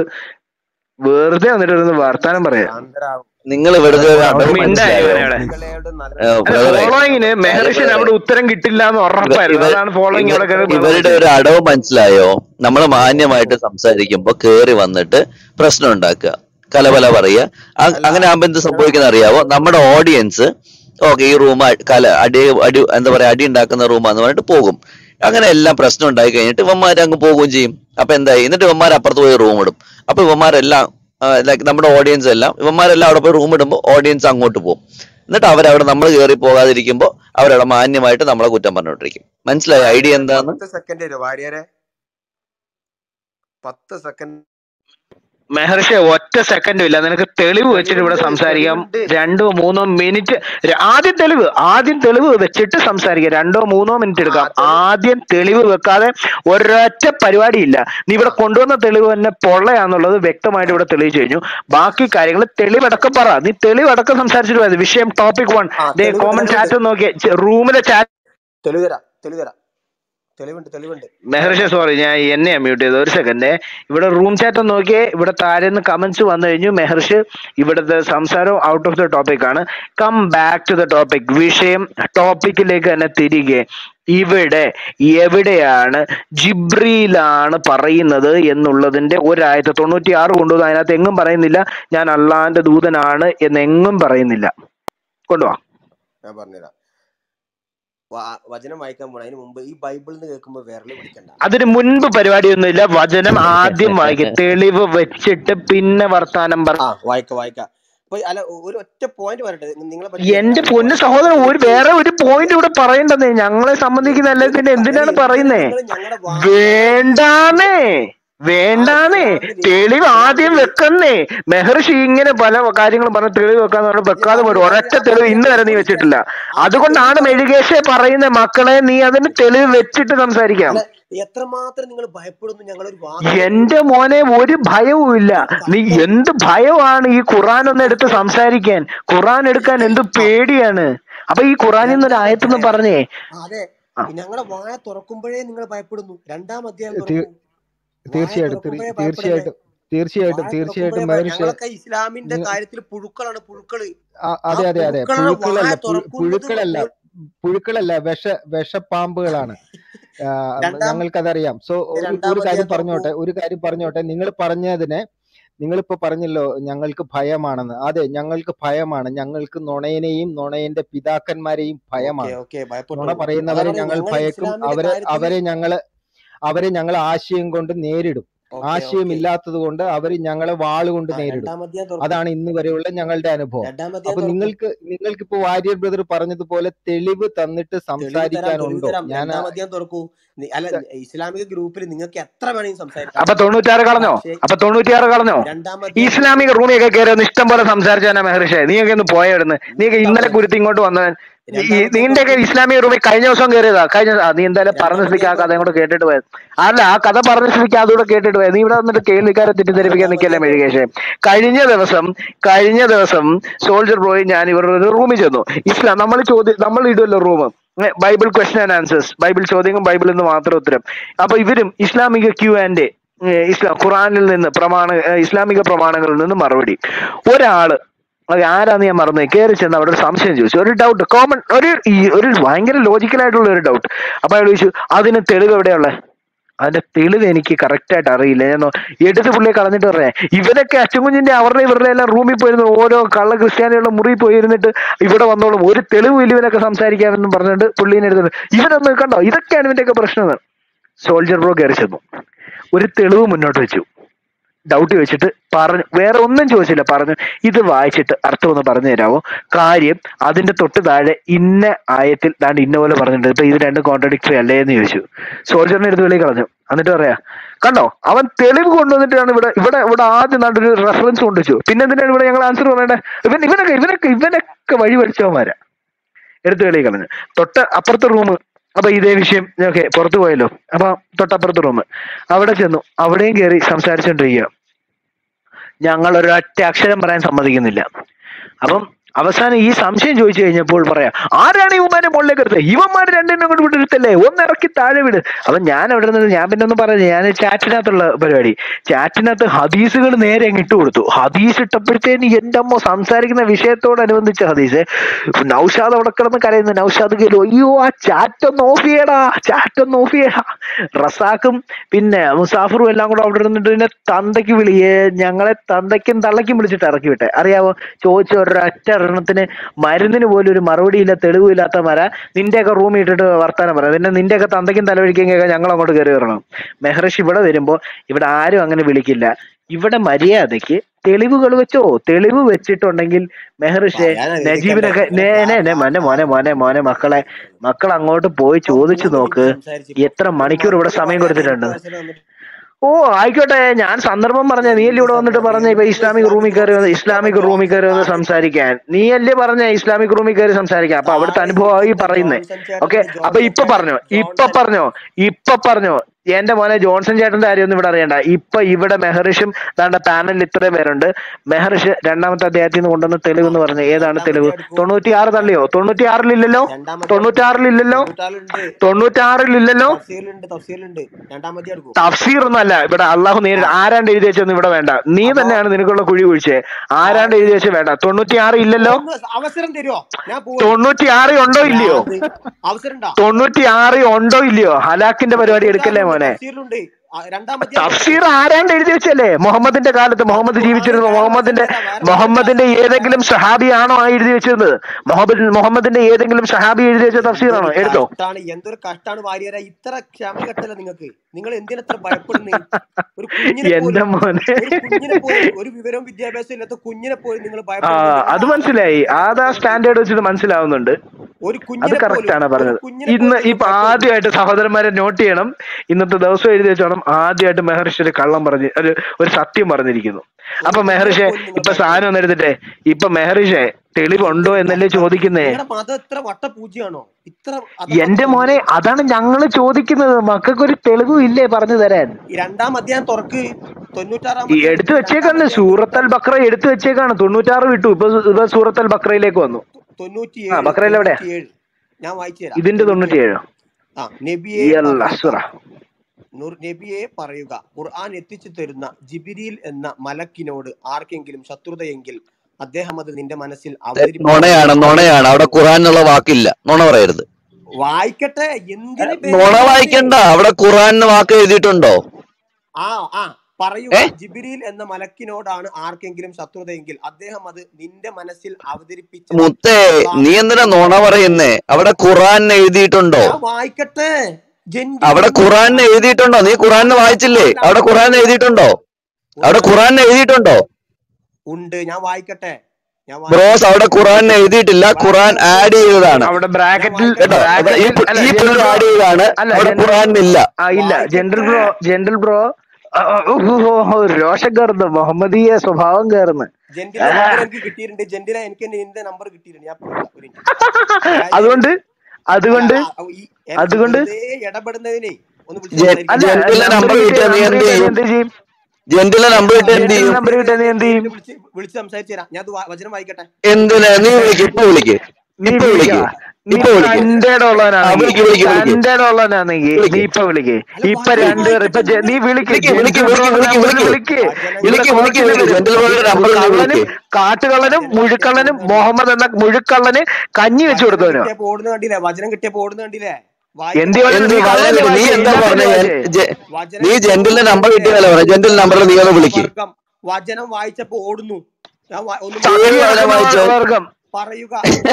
വെറുതെ വന്നിട്ട് ഇരുന്ന് വർത്താനം പറയാ നിങ്ങൾ വെറുതെ ഒരു അടവ് മിണ്ടായി മനസ്സിലായോ ഇവനവിടെ. ഏ, ബ്രദറെ, ഫോളോയിങ്ങിന് മെഹറിഷിന് അവിടെ ഉത്തരം കിട്ടില്ല എന്ന് ഉറപ്പായിരുന്നു ഇവർ- അതാണ് ഫോളോയിങ് ഇവർ- ഇവിടെ ഇവരുടെ ഒരു അടവ് മനസ്സിലായോ നമ്മൾ മാന്യമായിട്ട് സംസാരിക്കുമ്പോ കേറി വന്നിട്ട് പ്രശ്നം ഉണ്ടാക്കുക കലബല പറയുക അ- അങ്ങനെ ആകുമ്പോ എന്ത് സംഭവിക്കുന്ന അറിയാവോ നമ്മുടെ ഓഡിയൻസ് ഓക്കെ ഈ റൂം കല അടി അടി എന്താ പറയാ അടി ഉണ്ടാക്കുന്ന റൂമാന്ന് പറഞ്ഞിട്ട് പോകും അങ്ങനെ എല്ലാം പ്രശ്നം ഉണ്ടായി കഴിഞ്ഞിട്ട് ഇവന്മാർ അങ്ങ് പോവുകയും ചെയ്യും അപ്പൊ എന്തായി എന്നിട്ട് ഇവന്മാർ അപ്പുറത്ത് പോയി റൂം ഇടും അപ്പൊ ഇവന്മാരെല്ലാം ലൈക്ക് നമ്മുടെ ഓഡിയൻസ് എല്ലാം ഇവന്മാരെല്ലാം അവിടെ പോയി റൂം ഇടുമ്പോൾ ഓഡിയൻസ് അങ്ങോട്ട് പോകും എന്നിട്ട് അവരവിടെ നമ്മൾ കയറി പോകാതിരിക്കുമ്പോൾ അവരവിടെ മാന്യമായിട്ട് നമ്മളെ കുറ്റം പറഞ്ഞോണ്ടിരിക്കും മനസ്സിലായോ ഐഡിയ എന്താന്ന് പത്ത് സെക്കൻഡ് തരുമോ വാര്യരെ പത്ത് സെക്കൻഡ് മെഹർഷ ഒറ്റ സെക്കൻഡും ഇല്ല നിനക്ക് തെളിവ് വെച്ചിട്ട് ഇവിടെ സംസാരിക്കാം രണ്ടോ മൂന്നോ മിനിറ്റ് ര- ആദ്യം തെളിവ് ആദ്യം തെളിവ് വെച്ചിട്ട് സംസാരിക്കാം രണ്ടോ മൂന്നോ മിനിറ്റ് എടുക്കാം ആദ്യം തെളിവ് വെക്കാതെ ഒരൊറ്റ പരിപാടിയില്ല നീ ഇവിടെ കൊണ്ടുവന്ന തെളിവ് തന്നെ പൊള്ളയാന്നുള്ളത് വ്യക്തമായിട്ട് ഇവിടെ തെളിയിച്ചു കഴിഞ്ഞു ബാക്കി കാര്യങ്ങൾ തെളിവടക്കം പറ നീ തെളിവടക്കം സംസാരിച്ചിട്ട് പോയത് വിഷയം ടോപ്പിക് വൺ ആ, ദേ തെളിവ് കോമൺ തെളിവ് ചാറ്റ് നോക്കിയ റൂമിലെ ചാറ്റ് തെളിവ് തരാം തെളിവ് തരാം തെളിവുണ്ട് തെളിവുണ്ട് മെഹർഷ സോറി ഞാൻ എന്നെയാ മ്യൂട്ട് ചെയ്തത് ഒരു സെക്കൻഡ് ഇവിടെ റൂം ചാറ്റ് ഒന്ന് നോക്കിയേ ഇവിടെ താഴെ നിന്ന് കമന്റ്സ് വന്നു കഴിഞ്ഞു മെഹർഷ് ഇവിടുത്തെ സംസാരം ഔട്ട് ഓഫ് ദ ടോപ്പിക് ആണ് come back to the topic വിഷയം ടോപ്പിക്കിലേക്ക് തന്നെ തിരികെ ഇവിടെ എവിടെയാണ് ജിബ്രിയിലാണ് പറയുന്നത് എന്നുള്ളതിന്റെ ഒരായിരത്തി തൊണ്ണൂറ്റി ആറ് കൊണ്ടുവന്ന് അതിനകത്ത് എങ്ങും പറയുന്നില്ല ഞാൻ അള്ളാന്റെ ദൂതനാണ് എന്നെങ്ങും പറയുന്നില്ല കൊണ്ടുവാ ഞാൻ പറഞ്ഞുതരാം വാ- വചനം വായിക്കാൻ പോണ അതിന് മുമ്പ് ഈ ബൈബിളിൽ നിന്ന് കേൾക്കുമ്പോ വിരല് പിടിക്കണ്ട അതിന് മുൻപ് പരിപാടിയൊന്നുമില്ല വചനം ആദ്യം വായിക്കുക തെളിവ് വെച്ചിട്ട് പിന്നെ വർത്താനം പറ ആ വായിക്ക വായിക്ക അപ്പൊ അല്ല ഒരു ഒറ്റ പോയിന്റ് പറയട്ടെ നിങ്ങളെ പറ്റി എന്റെ പൊന്ന് സഹോദരൻ ഒരു വേറെ ഒരു പോയിന്റ് ഇവിടെ പറയണ്ടെന്നേ ഞങ്ങളെ സംബന്ധിക്കുന്നല്ല പിന്നെ എന്തിനാണ് പറയുന്നേ നിങ്ങള് ഞങ്ങളുടെ വാ- വേണ്ടാന്നേ വേണ്ടാന്നേ തെളിവ് ആദ്യം വെക്കുന്നേ മെഹർഷി ഇങ്ങനെ പല കാര്യങ്ങളും പറഞ്ഞ തെളിവ് വെക്കാന്ന് പറഞ്ഞ വെക്കാതെ പോലും ഒരൊറ്റ തെളിവ് ഇന്ന് വരെ നീ വെച്ചിട്ടില്ല അതുകൊണ്ടാണ് മെഴുകേശെ പറയുന്ന മക്കളെ നീ അതിന് തെളിവ് വെച്ചിട്ട് സംസാരിക്കാം അല്ല, എത്രമാത്രം നിങ്ങൾ ഭയപ്പെടുന്നു ഞങ്ങളൊരു വാക്ക് എന്റെ മോനെ ഒരു ഭയവും ഇല്ല നീ എന്ത് ഭയമാണ് ഈ ഖുറാൻ ഒന്ന് എടുത്ത് സംസാരിക്കാൻ ഖുറാൻ എടുക്കാൻ എന്ത് പേടിയാണ് അപ്പൊ ഈ ഖുറാനിൽ നിന്ന് ഒരു രണ്ടാം ആയത്തെന്ന് അധ്യായം പറഞ്ഞേ ആ, അതെ ആ ഞങ്ങളെ വായ തുറക്കുമ്പോഴേ നിങ്ങൾ ഭയപ്പെടുന്നു രണ്ടാം അധ്യായം തീ- തുറക്കൂ വായ തീർച്ചയായിട്ടും തീർ- തുറക്കുമ്പോഴേ ഭയപ്പെടല്ലേ തീർച്ചയായിട്ടും തീർച്ചയായിട്ടും വായ തീർച്ചയായിട്ടും തുറക്കുമ്പോഴേ ഭയ- മഹർഷി ഞങ്ങളൊക്കെ ഇസ്ലാമിന്റെ നിങ്ങ- കാര്യത്തിൽ പുഴുക്കളാണ് പുഴുക്കള് ആ, ആ അതെ അതെ അതെ പുഴുക്കളെ വായ പുഴുക്കളല്ല പുഴു- തുറക്കുന്നത് പുഴുക്കളല്ല മു- പുഴുക്കളല്ല വിഷ വിഷപ്പാമ്പുകളാണ് ആ, രണ്ടാം ഞങ്ങൾക്കതറിയാം സോ ഒരു രണ്ടാം ഒരു കാര്യം അധ്യായം തുറക്കൂ പറഞ്ഞോട്ടെ ഒരു കാര്യം പറഞ്ഞോട്ടെ നിങ്ങൾ പറഞ്ഞതിനെ നിങ്ങളിപ്പോ പറഞ്ഞല്ലോ ഞങ്ങൾക്ക് ഭയമാണെന്ന് അതെ ഞങ്ങൾക്ക് ഭയമാണ് ഞങ്ങൾക്ക് നുണയനെയും നുണയന്റെ പിതാക്കന്മാരെയും ഓക്കെ ഭയമാണ് ഓക്കെ നുണ ഭയപ്പെട്ടോളൂ അതാ പറയുന്നവരെ പറഞ്ഞത് ഞങ്ങൾ ഞങ്ങൾ ഭയക്കും ഇസ്ലാമിന്റെ അവരെ കാര്യത്തില് അവരെ ഞങ്ങള് അവരെ ഞങ്ങൾ ആശയം കൊണ്ട് നേരിടും ഓക്കെ ആശയം ഓക്കെ ഇല്ലാത്തത് കൊണ്ട് അവർ ഞങ്ങളെ വാളുകൊണ്ട് ആ നേരിടും രണ്ടാം അധ്യായം തുറക്കൂ അതാണ് ഇന്ന് വരെയുള്ള ഞങ്ങളുടെ അനുഭവം രണ്ടാം അപ്പൊ അധ്യായം തുറക്കൂ നിങ്ങൾക്ക് നിങ്ങൾക്ക് ഇപ്പൊ വാര്യർ ബ്രദർ പറഞ്ഞതുപോലെ തെളിവ് തന്നിട്ട് തെളിവ് തരാം തെളിവ് സംസാരിക്കാനുണ്ടോ തരാം ഞാൻ രണ്ടാം അധ്യായം തുറക്കൂ നി- അല്ല ഇസ്ലാമിക ഗ്രൂപ്പിൽ നിങ്ങൾക്ക് എത്ര വേണമെങ്കിലും സംസാരിക്കാം അപ്പൊ തൊണ്ണൂറ്റാറ് കളഞ്ഞോ പക്ഷേ അപ്പൊ തൊണ്ണൂറ്റിയാറ് കളഞ്ഞോ രണ്ടാം അധ്യായം ഇസ്ലാമിക റൂമിയൊക്കെ കയറി ഒന്ന് ഇഷ്ടം പോലെ സംസാരിച്ചാ മെഹർഷേ നീയൊക്കെ ഒന്ന് പോയായിരുന്നു നീയൊക്കെ ഇന്നലെ കുരുത്തി ഇങ്ങോട്ട് വന്നവൻ ഈ രണ്ടാമത്തെ നിന്റെയൊക്കെ ഇസ്ലാമിക റൂമിൽ കഴിഞ്ഞ ദിവസം കയറിയതാ കഴിഞ്ഞ ആ, നീ എന്തായാലും പറഞ്ഞ സ്ഥിതിക്ക് ആ കഥ കൂടെ കേട്ടിട്ട് പോയത് അല്ല ആ കഥ പറഞ്ഞ സ്ഥിതിക്ക് അതുകൂടെ കേട്ടിട്ട് പോയത് നീ ഇവിടെ വന്നിട്ട് കേൾവിക്കാരെ തെറ്റിദ്ധരിപ്പിക്കാൻ നിൽക്കല്ലേ മെഴുകേഷേ കഴിഞ്ഞ ദിവസം കഴിഞ്ഞ ദിവസം സോൾജർ ബ്രോയി ഞാൻ ഇവരുടെ റൂമിൽ ചെന്നു ഇസ്ലാം നമ്മൾ ചോദ്യം നമ്മൾ ഇടുമല്ലോ room Bible question and answers Bible ചോദ്യങ്ങൾ ബൈബിളിൽ നിന്ന് മാത്രം ഉത്തരം അപ്പൊ ഇവരും ഇസ്ലാമിക ക്യൂ ആൻഡ് ഇസ്ലാം ഖുറാനിൽ നിന്ന് പ്രമാണ ഏഹ് ഇസ്ലാമിക പ്രമാണങ്ങളിൽ നിന്ന് മറുപടി ഒരാള് അത് ആരാന്ന് ഞാൻ മറന്നു കയറി ചെന്ന് അവിടെ ഒരു സംശയം ചോദിച്ചു ഒരു ഡൗട്ട് കോമൺ ഒരു ഈ ഒരു ഭയങ്കര ലോജിക്കൽ ആയിട്ടുള്ള ഒരു ഡൗട്ട് അപ്പൊ അയാൾ ചോദിച്ചു അതിന് തെളിവ് എവിടെയുള്ള അതിന്റെ തെളിവ് എനിക്ക് കറക്റ്റ് ആയിട്ട് അറിയില്ല ഞാൻ നോ- എടുത്ത് പുള്ളിയെ കളഞ്ഞിട്ട് പറയാം ഇവരൊക്കെ അച്ഛൻകുഞ്ഞിന്റെ അവരുടെ ഇവരുടെ എല്ലാം റൂമിൽ പോയിരുന്നു ഓരോ കള്ള ക്രിസ്ത്യാനികളുടെ മുറി പോയിരുന്നിട്ട് ഇവിടെ വന്നോളും ഒരു തെളിവില്ല ഇവനൊക്കെ സംസാരിക്കാമെന്നും പറഞ്ഞിട്ട് പുള്ളീനെ എടുത്തിട്ട് ഇവരൊന്ന് കണ്ടോ ഇതൊക്കെയാണ് ഇവന്റെയൊക്കെ പ്രശ്നം സോൾജർ ബ്രോ കയറി ചെന്നു ഒരു തെളിവ് മുന്നോട്ട് വെച്ചു ഡൗട്ട് വെച്ചിട്ട് പറഞ്ഞു വേറെ ഒന്നും ചോദിച്ചില്ല പറഞ്ഞു ഇത് വായിച്ചിട്ട് അർത്ഥം ഒന്ന് പറഞ്ഞു തരാമോ കാര്യം അതിന്റെ തൊട്ട് താഴെ ഇന്ന ആയത്തിൽ ദാണ്ട് ഇന്ന പോലെ പറഞ്ഞിട്ടുണ്ട് ഇപ്പൊ ഇത് രണ്ടും കോൺട്രഡിക്ടറി അല്ലേ എന്ന് ചോദിച്ചു സോൾജറിനെ എടുത്ത് വെളിയിൽ കളഞ്ഞു എന്നിട്ട് പറയാ കണ്ടോ അവൻ തെളിവ് കൊണ്ടുവന്നിട്ടാണ് ഇവിടെ ഇവിടെ ഇവിടെ ആദ്യം നാണ്ട് ഒരു റെഫറൻസ് കൊണ്ടുവച്ചു പിന്നെ എന്തിനാണ് ഇവിടെ ഞങ്ങൾ ആൻസർ പറയണ്ടേ ഇവൻ ഇവനൊക്കെ ഇവനൊക്കെ ഇവനൊക്കെ വഴി വലിച്ചവന്മാരാ എടുത്ത് വെളിയിൽ കളഞ്ഞു തൊട്ട് അപ്പുറത്തെ റൂം അപ്പൊ ഇതേ വിഷയം ഓക്കെ പുറത്തു പോയല്ലോ അപ്പൊ തൊട്ടപ്പുറത്തെ റൂം അവിടെ ചെന്നു അവിടെയും കയറി സംസാരിച്ചോണ്ടിരിക്കുക ഞങ്ങൾ ഒരൊറ്റ അക്ഷരം പറയാൻ സമ്മതിക്കുന്നില്ല അപ്പം അവസാനം ഈ സംശയം ചോദിച്ചു കഴിഞ്ഞപ്പോൾ പറയാം ആരാണ് ഇവന്മാരെ മുകളിലേക്ക് എടുത്തത് ഇവന്മാർ രണ്ടിനും കൊണ്ട് വിട്ടിരുത്തല്ലേ ഒന്ന് ഇറക്കി താഴെ വിട് അപ്പൊ ഞാൻ അവിടെ നിന്ന് ഞാൻ പിന്നെ ഒന്നും പറഞ്ഞു ഞാൻ ചാറ്റിനകത്തുള്ള പരിപാടി ചാറ്റിനകത്ത് ഹദീസുകൾ നേരെ അങ്ങ് ഇട്ട് കൊടുത്തു ഹദീസ് ഇട്ടപ്പോഴത്തേന് എന്റെ അമ്മ സംസാരിക്കുന്ന വിഷയത്തോടനുബന്ധിച്ച ഹദീസ് നൗഷാദ് അവിടെ കിടന്ന് കരയുന്നു നൗഷാദ് കേട്ടു അയ്യോ ആ ചാറ്റ് ഒന്ന് ഓഫ് ചെയ്യടാ ചാറ്റ് ഒന്ന് ഓഫ് ചെയ്യടാ റസാഖും പിന്നെ മുസാഫറും എല്ലാം കൂടെ അവിടെ ഇരുന്നിട്ട് പിന്നെ തന്തയ്ക്ക് വിളിയേ ഞങ്ങളെ തന്തയ്ക്കും തള്ളയ്ക്കും വിളിച്ചിട്ട് ഇറക്കി വിട്ടെ അറിയാവോ ചോദിച്ച ഒരൊറ്റ എണ്ണത്തിന് മരുന്നിന് പോലും ഒരു മറുപടിയില്ല തെളിവില്ലാത്ത മര നിന്റെയൊക്കെ റൂമിൽ ഇട്ടിട്ട് വർത്താനം പറയാം പിന്നെ നിന്റെയൊക്കെ തന്തയ്ക്കും തലവഴിക്കും കേൾക്കാൻ ഞങ്ങൾ അങ്ങോട്ട് കയറി വരണം മെഹ്റഷ് ഇവിടെ വരുമ്പോ ഇവിടെ ആരും അങ്ങനെ വിളിക്കില്ല ഇവിടെ മര്യാദയ്ക്ക് തെളിവുകൾ വെച്ചോ തെളിവ് വെച്ചിട്ടുണ്ടെങ്കിൽ മെഹറിഷെ പറയാനാ നജീബിനൊക്കെ നേ നേ നേ മോനെ മോനെ മോനെ മോനെ മക്കളെ മക്കൾ അങ്ങോട്ട് പോയി ചോദിച്ചു നോക്ക് എത്ര മണിക്കൂർ ഇവിടെ സമയം കൊടുത്തിട്ടുണ്ട് ഓ ആയിക്കോട്ടെ ഞാൻ സന്ദർഭം പറഞ്ഞ നീ അല്ലേ ഇവിടെ വന്നിട്ട് പറഞ്ഞ ഇപ്പൊ ഇസ്ലാമിക് റൂമിൽ കയറി വന്ന് ഇസ്ലാമിക് റൂമിൽ കയറി വന്ന് സംസാരിക്കാൻ നീ അല്ലേ പറഞ്ഞ ഇസ്ലാമിക് റൂമിൽ കയറി സംസാരിക്കാൻ അപ്പൊ അവിടുത്തെ അനുഭവമായി പറയുന്നേ ഓക്കെ അപ്പൊ ഇപ്പൊ പറഞ്ഞോ ഇപ്പൊ പറഞ്ഞോ ഇപ്പൊ പറഞ്ഞോ എന്റെ മോനെ ജോൺസൺ ചേട്ടന്റെ കാര്യമൊന്നും ഇവിടെ അറിയണ്ട ഇപ്പൊ ഇവിടെ മെഹറിഷും ദാണ്ട പാനലിൽ ഇത്രയും പേരുണ്ട് മെഹറിഷ് രണ്ടാമത്തെ അദ്ദേഹത്തിൽ നിന്ന് കൊണ്ടുവന്ന തെളിവ് എന്ന് പറഞ്ഞു ഏതാണ് തെളിവ് തൊണ്ണൂറ്റിയാറ് തള്ളിയോ തൊണ്ണൂറ്റിയാറിലില്ലല്ലോ തൊണ്ണൂറ്റിയാറിലില്ലല്ലോ തൊണ്ണൂറ്റിയാറിലില്ലല്ലോ തഫ്സീലുണ്ട് തഫ്സീലുണ്ട് രണ്ടാമത്തെ എടുക്കും തഫ്സീർ ഒന്നല്ല ഇവിടെ അള്ളാഹു നേരിട്ട് ആരാണ്ട് എഴുതി വെച്ചൊന്നും ഇവിടെ വേണ്ട നീ തന്നെയാണ് നിനക്കുള്ള കുഴി കുഴിച്ചേ ആരാണ്ട് എഴുതി വെച്ച വേണ്ട തൊണ്ണൂറ്റിയാറ് ഇല്ലല്ലോ ഒന്ന് അവസരം തരുമോ ഞാൻ പോവാ. തൊണ്ണൂറ്റിയാറ് ഉണ്ടോ ഇല്ലയോ അവസരം ഉണ്ടോ തൊണ്ണൂറ്റിയാറ് ഉണ്ടോ ഇല്ലയോ ഹലാക്കിന്റെ പരിപാടി എടുക്കല്ലേ മോനെ തഫ്സീലുണ്ട് ആ, രണ്ടാമത്തെ തഫ്സീർ ആരാണ്ട് എഴുതി വെച്ചല്ലേ മുഹമ്മദിന്റെ കാലത്ത് മുഹമ്മദ് ജീവിച്ചിരുന്നു മുഹമ്മദിന്റെ മുഹമ്മദിന്റെ ഏതെങ്കിലും സഹാബിയാണോ ആ എഴുതി വെച്ചിരുന്നത് മുഹമ്മദ് മുഹമ്മദിന്റെ ഏതെങ്കിലും സഹാബി എഴുതി വെച്ച തഫ്സീറാണോ എടുത്തോ കഷ്ടാണ് എന്തൊരു കഷ്ടാണ് വാര്യര ഇത്ര ക്ഷമ കെട്ടല്ല നിങ്ങൾക്ക് നിങ്ങൾ എന്തിനത്ര ഭയപ്പെടുന്നു ഒരു കുഞ്ഞിനെ എന്റെ പോലും മോനെ ഒരു കുഞ്ഞിനെ പോലും ഒരു വിവരവും വിദ്യാഭ്യാസവും ഇല്ലാത്ത കുഞ്ഞിനെ പോലും നിങ്ങൾ ആ ഭയപ്പെടുന്നു അത് മനസ്സിലായി അതാ സ്റ്റാൻഡേർഡ് വെച്ചിട്ട് മനസ്സിലാവുന്നുണ്ട് ഒരു അത് കുഞ്ഞിനെ കറക്റ്റ് ആണ് പോലും- പറഞ്ഞത് ഒരു കുഞ്ഞിനെ ഇന്ന് പോലും ഇപ്പൊ നിങ്ങൾ ആദ്യമായിട്ട് സഹോദരന്മാരെ നോട്ട് ചെയ്യണം ഇന്നത്തെ ദിവസം എഴുതി വെച്ചോണം ആദ്യമായിട്ട് മെഹർഷി ഒരു കള്ളം പറഞ്ഞ് ഒരു ഒരു സത്യം പറഞ്ഞിരിക്കുന്നു അപ്പൊ മെഹർഷെ ഇപ്പൊ സാധനം ഒന്ന് എടുത്തിട്ടെ ഇപ്പൊ മെഹർഷെ തെളിവുണ്ടോ എന്നല്ലേ ചോദിക്കുന്നേ നിങ്ങളുടെ മതം ഇത്ര വട്ടപൂജ്യാണോ ഇത്ര അത് എന്റെ മോനെ അതാണ് ഞങ്ങള് ചോദിക്കുന്നത് മക്കൾക്ക് ഒരു തെളിവും ഇല്ലേ പറഞ്ഞു തരാൻ ഈ രണ്ടാം അധ്യായം തുറക്ക് തൊണ്ണൂറ്റാറാം ഈ എടുത്തു വെച്ചേക്കാണ് സൂറത്ത് അൽ ബക്ര എടുത്തു വെച്ചേക്കാണ് തൊണ്ണൂറ്റാറ് വിട്ടു ഇപ്പൊ ഇപ്പൊ സൂറത്ത് അൽ ബക്രയിലേക്ക് വന്നു ആ ബക്രയിൽ എവിടെയാ ഞാൻ വായിച്ചു തരാം ഇതിന്റെ തൊണ്ണൂറ്റിയേഴോ ആ നബിയെ ഇയല്ല പറയുക അസുറ നൂർ നബിയെ പറയുക ഖുർആൻ എത്തിച്ചു തരുന്ന ജിബിരിൽ എന്ന മലക്കിനോട് ആർക്കെങ്കിലും ശത്രുതയെങ്കിൽ അദ്ദേഹം അത് നിന്റെ മനസ്സിൽ നുണയാണ് നുണയാണ് അവിടെ ഖുറാൻ എന്നുള്ള വാക്കില്ല നുണ പറയരുത് വായിക്കട്ടെ എന്തിന് നുണ വായിക്കണ്ട അവിടെ ഖുറാൻ എന്ന വാക്ക് എഴുതിയിട്ടുണ്ടോ ആ ആ പറയുക ഏ? ജിബിരിൽ എന്ന മലക്കിനോടാണ് ആർക്കെങ്കിലും ശത്രുതയെങ്കിൽ അദ്ദേഹം അത് നിന്റെ മനസ്സിൽ അവതരിപ്പിച്ച മുത്തേ നീ എന്തിനാ നുണ പറയുന്നേ അവിടെ ഖുറാൻ എഴുതിയിട്ടുണ്ടോ ഞാൻ വായിക്കട്ടെ ജെന്റിൽ അവിടെ ഖുറാൻ എഴുതിയിട്ടുണ്ടോ നീ ഖുറാൻ വായിച്ചില്ലേ അവിടെ ഖുറാൻ എഴുതിയിട്ടുണ്ടോ അവിടെ ഖുറാൻ എഴുതിയിട്ടുണ്ടോ ഉണ്ട് ഞാൻ വായിക്കട്ടെ ഞാൻ വായി- ബ്രോസ് അവിടെ ഖുറാൻ എഴുതിയിട്ടില്ല ഖുറാൻ ആഡ് ചെയ്തതാണ് അവിടെ ബ്രാക്കറ്റിൽ കേട്ടോ അവിടെ ഈ പു- ഈ പുള്ളി ആഡ് ചെയ്താണ് അല്ല, അവിടെ ജനറൽ- ഖുറാൻ ഇല്ല ആ ഇല്ല ജനറൽ ബ്രോ ജനറൽ ബ്രോ ആ, ആ, ഓ, ഓ, ഓ, രോഷം കയറുന്നു മുഹമ്മദീയ സ്വഭാവം കയറുന്നു ജെന്റിലെ നമ്പർ എനിക്ക് കിട്ടിയിട്ടുണ്ട് ജെന്റിലെ എനിക്ക് നിന്റെ നമ്പർ കിട്ടിയിട്ടുണ്ട് ഞാൻ ഇപ്പൊ വിളിക്കാം. ഒരു minute. അതുകൊണ്ട് അതുകൊണ്ട് ആ, ആ, ഈ എനിക്ക് അതുകൊണ്ട് വെറുതെ ഇടപെടുന്നതിനെ ഒന്ന് വിളിച്ച് ജെ- സംസാരിക്കാം. അല്ല ജനറലിലെ നമ്പർ നമ്പർ കിട്ടിയാ നീ എന്ത് ചെയ്യും എന്ത് ചെയ്യും ജെന്റിലെ നമ്പർ കിട്ടിയ എന്ത് ചെയ്യും നമ്പർ കിട്ടിയാ നീ എന്ത് ചെയ്യും വിളിച്ച് വിളിച്ച് സംസാരിച്ചു തരാം ഞാൻ അത് വാ- വചനം വായിക്കട്ടെ എന്തിനാ നീ വിളിക്ക് ഇപ്പൊ വിളിക്ക് നീ ഇപ്പൊ വിളിക്ക് വിളിക്കാ. നീ ഇപ്പൊ വിളിക്ക് തന്റെ ആ, വിളിക്ക്, വിളിക്ക്, വിളിക്ക്. തന്റെ ഉള്ളവനാണെങ്കിൽ നീ ഇപ്പൊ വിളിക്ക് ഇപ്പൊ രണ്ടുപേർ ഇപ്പൊ ജെ- നീ വിളിക്ക് വിളിക്ക്, വിളിക്ക്, വിളിക്ക്, വിളിക്ക്, വിളിക്ക്. വിളിക്ക് വിളിക്ക്, വിളിക്ക്, വിളിക്ക്. ജനറൽ ബ്രോയുടെ നമ്പർ ഒന്ന് കള്ളനും വിളിക്ക്. കാട്ടുകള്ളനും മുഴുക്കള്ളനും മുഹമ്മദ് എന്ന മുഴുക്കള്ളന് കഞ്ഞി വെച്ചു കൊടുത്തവനോ കിട്ടിയപ്പോ ഓടുന്ന കണ്ടില്ലേ വചനം കിട്ടിയപ്പോ ഓടുന്ന കണ്ടില്ലേ എന്ത് വായിക്കട്ടെ. എന്ത് നീ വളരെ കള്ളനെ നീ വായിച്ച് എന്താ ഇതിനകത്ത് പറഞ്ഞ വായിച്ച്. വചനം നീ ജെന്റിലെ കിട്ടിയപ്പോ നമ്പർ കിട്ടിയതല്ലേ പറഞ്ഞ ജെന്റിൽ നമ്പറിൽ നീ ഒന്ന് വിളിക്ക് വർഗ്ഗം. വചനം വായിച്ചപ്പോ ഓടുന്നു ഞാൻ വാ- ഒന്ന് പേര് വായിക്കാം. വചനം വായിച്ചോ? വർഗം പറയുക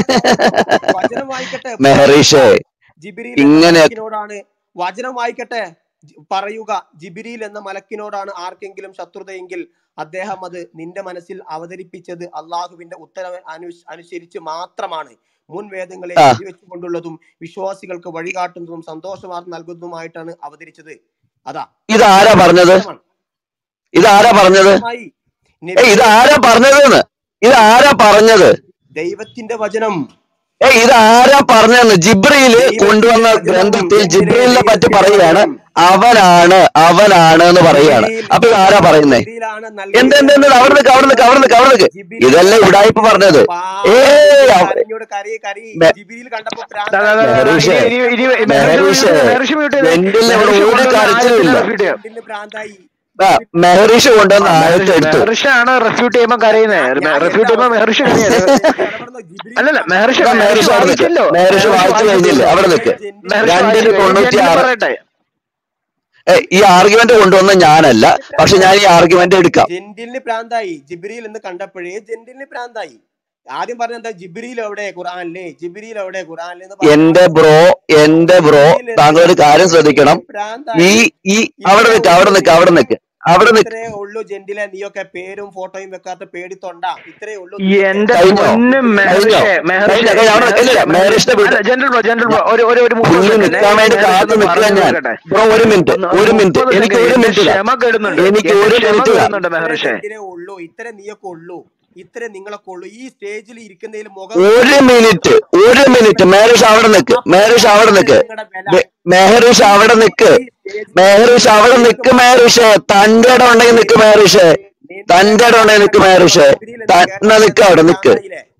വചനം വായിക്കട്ടെ മെഹറീഷേ ജിബിരിയിൽ ഇങ്ങനെ- എന്ന മലക്കിനോടാണ് വചനം വായിക്കട്ടെ ജി- പറയുക ജിബിരിയിൽ എന്ന മലക്കിനോടാണ് ആർക്കെങ്കിലും ശത്രുതയെങ്കിൽ അദ്ദേഹം അത് നിന്റെ മനസ്സിൽ അവതരിപ്പിച്ചത് അള്ളാഹുവിന്റെ ഉത്തരവ് അനു- അനുസരിച്ച് മാത്രമാണ് മുൻ വേദങ്ങളെ ആ. വെച്ചുകൊണ്ടുള്ളതും വിശ്വാസികൾക്ക് വഴികാട്ടുന്നതും സന്തോഷവാർത്ത നൽകുന്നതുമായിട്ടാണ് അവതരിച്ചത് അതാ ഇതാരാ പറഞ്ഞത് ഇതാരാ പറഞ്ഞത് മായി. ഏ ഇതാരാ പറഞ്ഞതെന്ന് ഇതാരാ പറഞ്ഞത് ദൈവത്തിന്റെ വചനം ഏ ഇതാരാ പറഞ്ഞതെന്ന് ജിബ്രയില് കൊണ്ടുവന്ന ഗ്രന്ഥത്തിൽ ജിബ്രയിലിനെ പറ്റി പറയുകയാണ് അവനാണ് അവനാണ് എന്ന് പറയുകയാണ് അപ്പൊ ഇതാരാ പറയുന്നേ ജിബ്രീലാണ് എന്ത് എന്ത് എന്ത് അവിടെ നിൽക്ക് അവിടെ നിൽക്ക് അവിടെ നിൽക്ക് അവിടെ നിൽക്ക് ജിബ്രീൽ ഇതല്ലേ ഉടായ്പ പറഞ്ഞത് ഏ കരഞ്ഞോട് കരയെ കരി മെ- ജിബിരിയിൽ കണ്ടപ്പോ ദാ, ദാ, ദാ, ദാ, മെഹറൂഷേ, ഇനി- ഇനി- ഇനി- മെഹറൂഷേ, മെഹറൂഷ് mute ചെയ്തേ. ജെന്റിലിന് ഇവിടെ മെഹറൂഷ് ഒരു കൊണ്ടുവന്ന കരച്ചിലുമില്ല. ആയത്തിനെ refute ചെയ്യാം. ഫ്രാന്തായി പ്രാന്തായി ആ, മെഹറീഷ് കൊണ്ടുവന്ന ആയത്ത് എടുത്തു മെഹർഷാണ് റെഫ്യൂട്ട് ചെയ്യുമ്പോ കരയുന്നത് റെഫ്യൂട്ട് ചെയ്യുമ്പോ മെഹർഷ് കരയുന്നത് അല്ലല്ല മെഹർഷ് ഇതാ മെഹർഷ് അവിടെ നിൽക്ക് വായിച്ചല്ലോ മെഹർഷ് വായിച്ചു കഴിഞ്ഞില്ലേ അവിടെ നിൽക്ക് മെഹർഷ് രണ്ടിന് വായിച്ചു. തൊണ്ണൂറ്റി ജെന്റിൽ ആറ് പറയട്ടെ ഏ, ഈ ആർഗ്യുമെന്റ് കൊണ്ടുവന്ന ഞാനല്ല പക്ഷെ ഞാൻ ഈ ആർഗ്യുമെന്റ് എടുക്കാം ജെന്റിലിന് പ്രാന്തായി ജിബിരിയിൽ എന്ന് കണ്ടപ്പോഴേ ജെന്റിലിന് പ്രാന്തായി ആദ്യം പറഞ്ഞ എന്താ ജിബിരിയിൽ എവിടെ ഖുർആനിലെ ജിബിരിയിൽ എവിടെ ഖുർആനിലെ എന്ന് എന്റെ ബ്രോ എന്റെ ബ്രോ താങ്കൾ ഒരു കാര്യം ശ്രദ്ധിക്കണം ഈ ഈ അവിടെ നിൽക്ക് അവിടെ നിൽക്ക് അവിടെ നിൽക്ക് അവിടെ നിൽക്ക് ഇത്രേ ഉള്ളൂ ജെന്റിലെ നീയൊക്കെ പേരും ഫോട്ടോയും വെക്കാത്ത പേടി തൊണ്ട ഇത്രേ ഉള്ളൂ എന്റെ കഴിഞ്ഞോ? പൊന്ന് മെഹർഷേ കഴിഞ്ഞോ? മെഹർഷേ കഴിഞ്ഞോ? കഴിഞ്ഞോ? അവിടെ ഇല്ല, മെഹർഷിന്റെ വീട്. ജനറൽ ബ്രോ ജനറൽ ബ്രോ ഒരു ഒരു ഒരു മുപ്പത് പുള്ളി സെക്കൻഡ് നിൽക്കാൻ വേണ്ടി കാത്തു നിൽക്കുക ഞാൻ ബ്രോ ഒരു മിനിറ്റ് ഒരു മിനിറ്റ് എനിക്ക് ഒരു മിനിറ്റ് ക്ഷമ കെടുന്നുണ്ട് എനിക്ക് എന്റെ ഒരു ക്ഷമ മിനിറ്റ് താ. കെടുന്നുണ്ട് മെഹർഷേ ഇത്രേ ഉള്ളൂ ഇത്ര നീയൊക്കെ ഉള്ളൂ ഇത്ര നിങ്ങളൊക്കെ ഉള്ളൂ ഈ സ്റ്റേജിൽ ഇരിക്കുന്നതിൽ മുഖം ഒരു മിനിറ്റ് ഒരു മിനിറ്റ് മേഹറിഷ് അവിടെ നിൽക്ക് മേഹറിഷ് അവിടെ നിൽക്ക് മെ- മെഹറിഷ് അവിടെ നിൽക്ക് മെഹറിഷ് അവിടെ നിൽക്ക് മെഹറിഷ് തന്റെ ഇടം ഉണ്ടെങ്കിൽ നിൽക്ക് മെഹറിഷ് തന്റെ ഇടം ഉണ്ടെങ്കിൽ നിൽക്ക് മെഹറിഷ് തന്നെ നിൽക്ക് അവിടെ നിൽക്ക്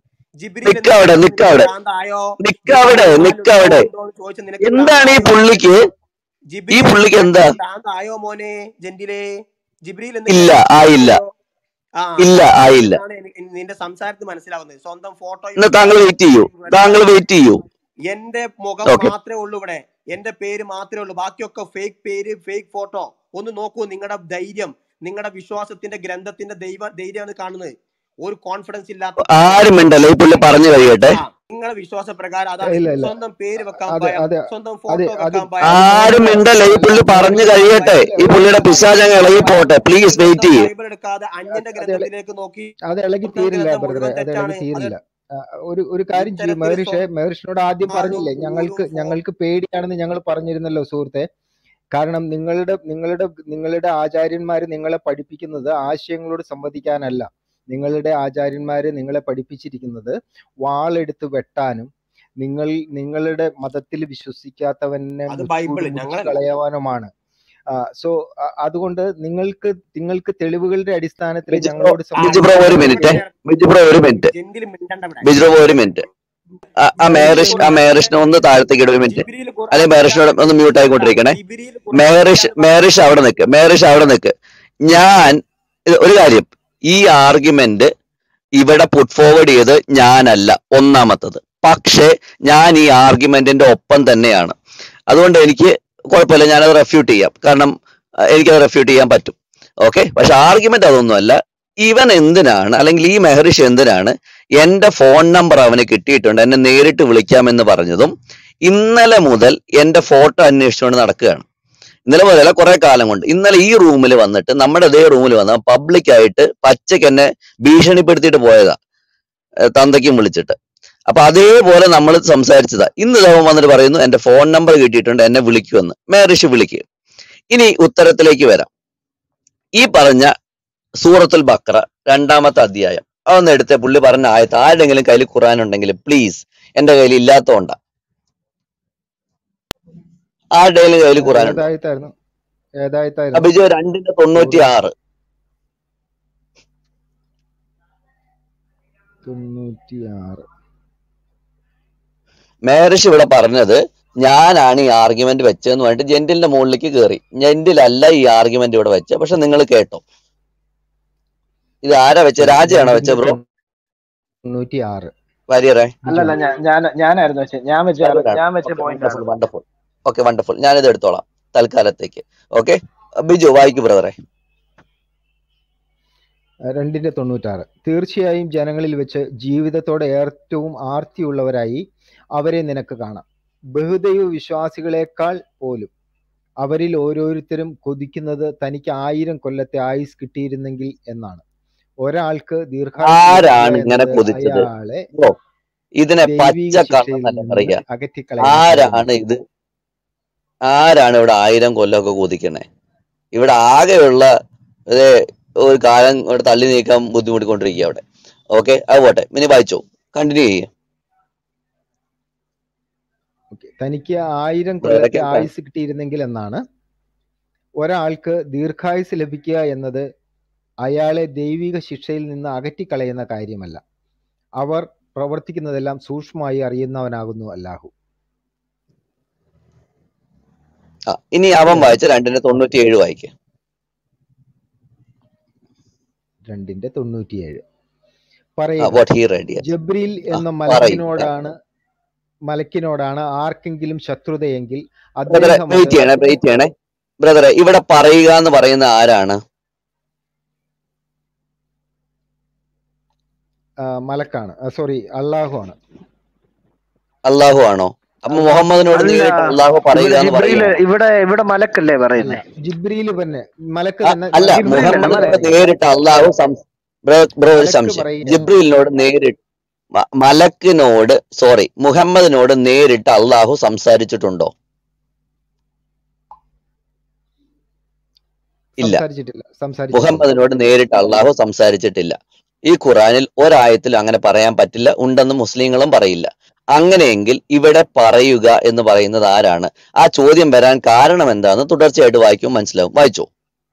നിക്ക് അവിടെ, നിക്ക് അവിടെ. നിക്ക് അവിടെ, നിക്ക് അവിടെ. എന്താണ് ഈ പുള്ളിക്ക് ഈ പുള്ളിക്ക് എന്താ? ആയോ മോനെ ജെന്റിലെ ജിബ്രീൽ ഇല്ല ആയില്ല ആ, ഇല്ല ആയില്ല അതാണ് എനിക്ക് നിന്റെ സംസാരത്തിൽ മനസ്സിലാവുന്നത് സ്വന്തം ഫോട്ടോ ഇന്ന് താങ്കൾ വെയിറ്റ് ചെയ്യൂ താങ്കൾ വെയിറ്റ് ചെയ്യൂ എന്റെ മുഖം Okay. മാത്രമേ ഉള്ളൂ ഇവിടെ എന്റെ പേര് മാത്രമേ ഉള്ളൂ ബാക്കിയൊക്കെ ഫേക്ക് പേര് ഫേക്ക് ഫോട്ടോ ഒന്ന് നോക്കൂ നിങ്ങളുടെ ധൈര്യം നിങ്ങളുടെ വിശ്വാസത്തിന്റെ ഗ്രന്ഥത്തിന്റെ ദൈവ ധൈര്യമാണ് കാണുന്നത് ഒരു കോൺഫിഡൻസ് ഇല്ലാത്ത ആരും മിണ്ടല്ല ഈ പുള്ളി പറഞ്ഞു കഴിയട്ടെ ആ, നിങ്ങളുടെ വിശ്വാസ പ്രകാരം ഇല്ല, അതാണ് ഇല്ല. സ്വന്തം പേര് വെക്കാൻ അതെ, ഭയം അതെ, സ്വന്തം അതെ, ഫോട്ടോ അത് വെക്കാൻ ഭയം ആരും മിണ്ടല്ല ഈ പുള്ളി പറഞ്ഞു കഴിയട്ടെ ഈ പുള്ളിയുടെ പിശാചങ്ങ ഇളകി പോട്ടെ പ്ലീസ് വെയിറ്റ് ചെയ്യൂ ബൈബിൾ എടുക്കാതെ അന്യന്റെ അതെ, അതെ. ഗ്രന്ഥത്തിലേക്ക് നോക്കി അത് ഇളകി സ്വന്തം തീരില്ല ഗ്രന്ഥം ബ്രദറെ മുഴുവൻ അത് ഇളകി തെറ്റാണ് തീരില്ല ആ, ഒരു ഒരു കാര്യം ചെയ്യും ഇത്തരത്തിൽ മെഹറിഷെ മെഹറിഷിനോട് ആദ്യം ആ, പറഞ്ഞില്ലേ ഒരു- ഞങ്ങൾക്ക് ഒരു- ഞങ്ങൾക്ക് പേടിയാണെന്ന് ഞങ്ങൾ പറഞ്ഞിരുന്നല്ലോ സുഹൃത്തെ കാരണം നിങ്ങളുടെ നിങ്ങളുടെ നിങ്ങളുടെ ആചാര്യന്മാര് നിങ്ങളെ പഠിപ്പിക്കുന്നത് ആശയങ്ങളോട് സംവദിക്കാനല്ല നിങ്ങളുടെ ആചാര്യന്മാര് നിങ്ങളെ പഠിപ്പിച്ചിരിക്കുന്നത് വാളെടുത്ത് വെട്ടാനും നിങ്ങൾ നിങ്ങളുടെ മതത്തിൽ വിശ്വസിക്കാത്തവനെ അത് മുച്ചൂട് ബൈബിള് മുറിച്ച് ഞങ്ങളല്ല കളയാനുമാണ് സോ അതുകൊണ്ട് നിങ്ങൾക്ക് നിങ്ങൾക്ക് തെളിവുകളുടെ അടിസ്ഥാനത്തിൽ ബിജു ബ്രോ, ഞങ്ങളോട് ബിജു ബ്രോ ഒരു മിനിറ്റ് ബിജു ബ്രോ ഒരു മിനിറ്റ് ജെന്റിൽ മിണ്ടണ്ട ഇവിടെ ബിജു ബ്രോ ഒരു മിനിറ്റ് ആ- ആ മേറിഷ് ആ മേറിഷിനെ ഒന്ന് താഴത്തേക്ക് ഇടും ഒരു മിനിറ്റ് ജിബ്രീൽ അല്ലെങ്കിൽ മേറിഷിനോട് ഒന്ന് മ്യൂട്ട് ആയിക്കൊണ്ടിരിക്കണേ ജിബ്രീൽ മേറിഷ് മേറിഷ് അവിടെ നിൽക്ക് മേറിഷ് അവിടെ നിൽക്ക് ഞാൻ ഇത് ഒരു കാര്യം ഈ ആർഗ്യുമെന്റ് ഇവിടെ പുട്ട് ഫോർവേഡ് ചെയ്ത് ഞാനല്ല ഒന്നാമത്തത് പക്ഷേ ഞാൻ ഈ ആർഗ്യുമെന്റിന്റെ ഒപ്പം തന്നെയാണ് അതുകൊണ്ട് എനിക്ക് കുഴപ്പമില്ല ഞാനത് റെഫ്യൂട്ട് ചെയ്യാം കാരണം അഹ് എനിക്കത് റെഫ്യൂട്ട് ചെയ്യാൻ പറ്റും ഓക്കെ പക്ഷെ ആർഗ്യുമെന്റ് അതൊന്നുമല്ല ഇവൻ എന്തിനാണ് അല്ലെങ്കിൽ ഈ മെഹറിഷ് എന്തിനാണ് എന്റെ ഫോൺ നമ്പർ അവന് കിട്ടിയിട്ടുണ്ട് എന്നെ നേരിട്ട് വിളിക്കാമെന്ന് പറഞ്ഞതും ഇന്നലെ മുതൽ എന്റെ ഫോട്ടോ അന്വേഷിച്ചുകൊണ്ട് നടക്കുകയാണ് ഇന്നലെ മുതലല്ല കുറെ കാലം കൊണ്ട് ഇന്നലെ ഈ റൂമിൽ വന്നിട്ട് നമ്മുടെ അതേ റൂമിൽ വന്ന പബ്ലിക് ആയിട്ട് പച്ചയ്ക്ക് എന്നെ ഭീഷണിപ്പെടുത്തിയിട്ട് പോയതാ ഏഹ് തന്തയ്ക്കും വിളിച്ചിട്ട് അപ്പൊ അതേപോലെ നമ്മൾ സംസാരിച്ചതാ ഇന്ന് ഇതവൻ വന്നിട്ട് പറയുന്നു എന്റെ ഫോൺ നമ്പർ കിട്ടിയിട്ടുണ്ട് എന്നെ വിളിക്കുമെന്ന് മേറിഷ് വിളിക്കുക ഇനി ഉത്തരത്തിലേക്ക് വരാം ഈ പറഞ്ഞ സൂറത്തുൽ ബക്ര രണ്ടാമത്തെ അധ്യായം അതൊന്ന് എടുത്തേ പുള്ളി പറഞ്ഞ ആയത്ത് ആരുടെങ്കിലും കയ്യിൽ ഖുറാൻ ഉണ്ടെങ്കിൽ പ്ലീസ് എന്റെ കയ്യിൽ ഇല്ലാത്തതുകൊണ്ടാ ആരുടെങ്കിലും കയ്യിൽ ഖുറാൻ ഉണ്ട് ഏതായിട്ടായിരുന്നു ഏതായിട്ടായിരുന്നു അഭിജോ രണ്ടിന്റെ തൊണ്ണൂറ്റി ആറ് തൊണ്ണൂറ്റി ആറ് മേറിഷ് ഇവിടെ പറഞ്ഞത് ഞാനാണ് ഈ ആർഗ്യുമെന്റ് വെച്ചതെന്ന് പറഞ്ഞിട്ട് ജെന്റിലിന്റെ മുകളിലേക്ക് കയറി ജെന്റിലല്ല ഈ ആർഗ്യുമെന്റ് ഇവിടെ വെച്ചത് പക്ഷെ നിങ്ങൾ കേട്ടോ ഇത് ആരാ വെച്ച രാജയാണോ വെച്ച ബ്രോ തൊണ്ണൂറ്റി ആറ് വാര്യറെ അല്ലല്ല ഞാൻ ഞാൻ ഞാനായിരുന്നു വെച്ചത് ഞാൻ വെച്ച ഞാൻ വെച്ച പോയിന്റ് ആണ് വണ്ടർഫുൾ ഓക്കെ വണ്ടർഫുൾ ഞാനിത് എടുത്തോളാം തൽക്കാലത്തേക്ക് ഓക്കെ ബിജു വായിക്കു ബ്രദറെ രണ്ടിന്റെ തൊണ്ണൂറ്റാറ് തീർച്ചയായും ജനങ്ങളിൽ വെച്ച് ജീവിതത്തോടെ ഏറ്റവും ആർത്തിയുള്ളവരായി അവരെ നിനക്ക് കാണാം ബഹുദൈവ വിശ്വാസികളെക്കാൾ പോലും അവരിൽ ഓരോരുത്തരും കൊതിക്കുന്നത് തനിക്ക് ആയിരം കൊല്ലത്തെ ആയുസ് കിട്ടിയിരുന്നെങ്കിൽ എന്നാണ് ഒരാൾക്ക് ആരാണ് ഇങ്ങനെ എന്നത് കൊതിച്ചത്? അയാളെ ബ്രോ ഇതിനെ ദൈവിക പച്ച ശിക്ഷയിൽ കള്ളന്നല്ല നിന്ന് പറയാ അകറ്റിക്കളയാൻ ആരാണ് ഇത് ആരാണ് ഇവിടെ ആയിരം കൊല്ലമൊക്കെ കൊതിക്കണേ ഇവിടെ ആകെയുള്ള ഇത് ഒരു കാലം ഇവിടെ തള്ളി നീക്കാൻ ബുദ്ധിമുട്ടിക്കൊണ്ടിരിക്കുക അവിടെ ഓക്കെ അത് പോട്ടെ ഇനി വായിച്ചോ കണ്ടിന്യൂ ചെയ്യും ഓക്കേ. തനിക്ക് ആയിരം വേറെ കൊല്ലത്തെ കേൾക്കാം. ആയുസ് കിട്ടിയിരുന്നെങ്കിൽ എന്നാണ് ഒരാൾക്ക് ദീർഘായുസ് ലഭിക്കുക എന്നത് അയാളെ ദൈവിക ശിക്ഷയിൽ നിന്ന് അകറ്റിക്കളയുന്ന കാര്യമല്ല അവർ പ്രവർത്തിക്കുന്നതെല്ലാം സൂക്ഷ്മമായി അറിയുന്നവനാകുന്നു അല്ലാഹു ആ ഇനി അവൻ വായിച്ച രണ്ടിന്റെ തൊണ്ണൂറ്റി ഏഴ് വായിക്കുക രണ്ടിന്റെ തൊണ്ണൂറ്റിയേഴ് ആ പറയുക വാട്ട് ഹി റെഡി ജബ്രീൽ എന്ന ആ, പറയൂ. മലക്കിനോടാണ് മലക്കിനോടാണ് ആർക്കെങ്കിലും ശത്രുതയെങ്കിൽ ബ്രദറെ അദ്ദേഹം അത് വെയിറ്റ് ചെയ്യണേ വെയിറ്റ് ചെയ്യണേ ബ്രദറെ ഇവിടെ പറയുക എന്ന് പറയുന്ന ആരാണ് ആ, മലക്കാണ് സോറി അള്ളാഹു ആണ് അള്ളാഹു ആണോ അപ്പൊ മുഹമ്മദിനോട് അല്ല. നേരിട്ട് അള്ളാഹു പറയുക ഇവിടെ എന്ന് ജിബ്രീല് പറയുക ഇവിടെ ഇവിടെ മലക്കല്ലേ പറയുന്നേ ജിബ്രീൽ തന്നെ മലക്ക് ആ, തന്നെ അല്ല ജിബ്രീൽ അല്ല, മുഹമ്മദിനോട് മലക്ക്. നേരിട്ട് അള്ളാഹു സം- ബ്രോ ബ്രോ ഒരു മലക്ക് സംശയം പറയുക. ജിബ്രീലിനോട് നേരിട്ട് മ- മലക്കിനോട് സോറി മുഹമ്മദിനോട് നേരിട്ട് അള്ളാഹു സംസാരിച്ചിട്ടുണ്ടോ ഇല്ല സംസാരിച്ചിട്ടില്ല സംസാരിച്ചിട്ടില്ല മുഹമ്മദിനോട് നേരിട്ട് അള്ളാഹു സംസാരിച്ചിട്ടില്ല ഈ ഖുറാനിൽ ഒരായത്തിൽ അങ്ങനെ പറയാൻ പറ്റില്ല ഉണ്ടെന്ന് മുസ്ലിങ്ങളും പറയില്ല അങ്ങനെയെങ്കിൽ ഇവിടെ പറയുക എന്ന് പറയുന്നത് ആരാണ് ആ ചോദ്യം വരാൻ കാരണം എന്താന്ന് തുടർച്ചയായിട്ട് വായിക്കും മനസ്സിലാവും വായിച്ചോ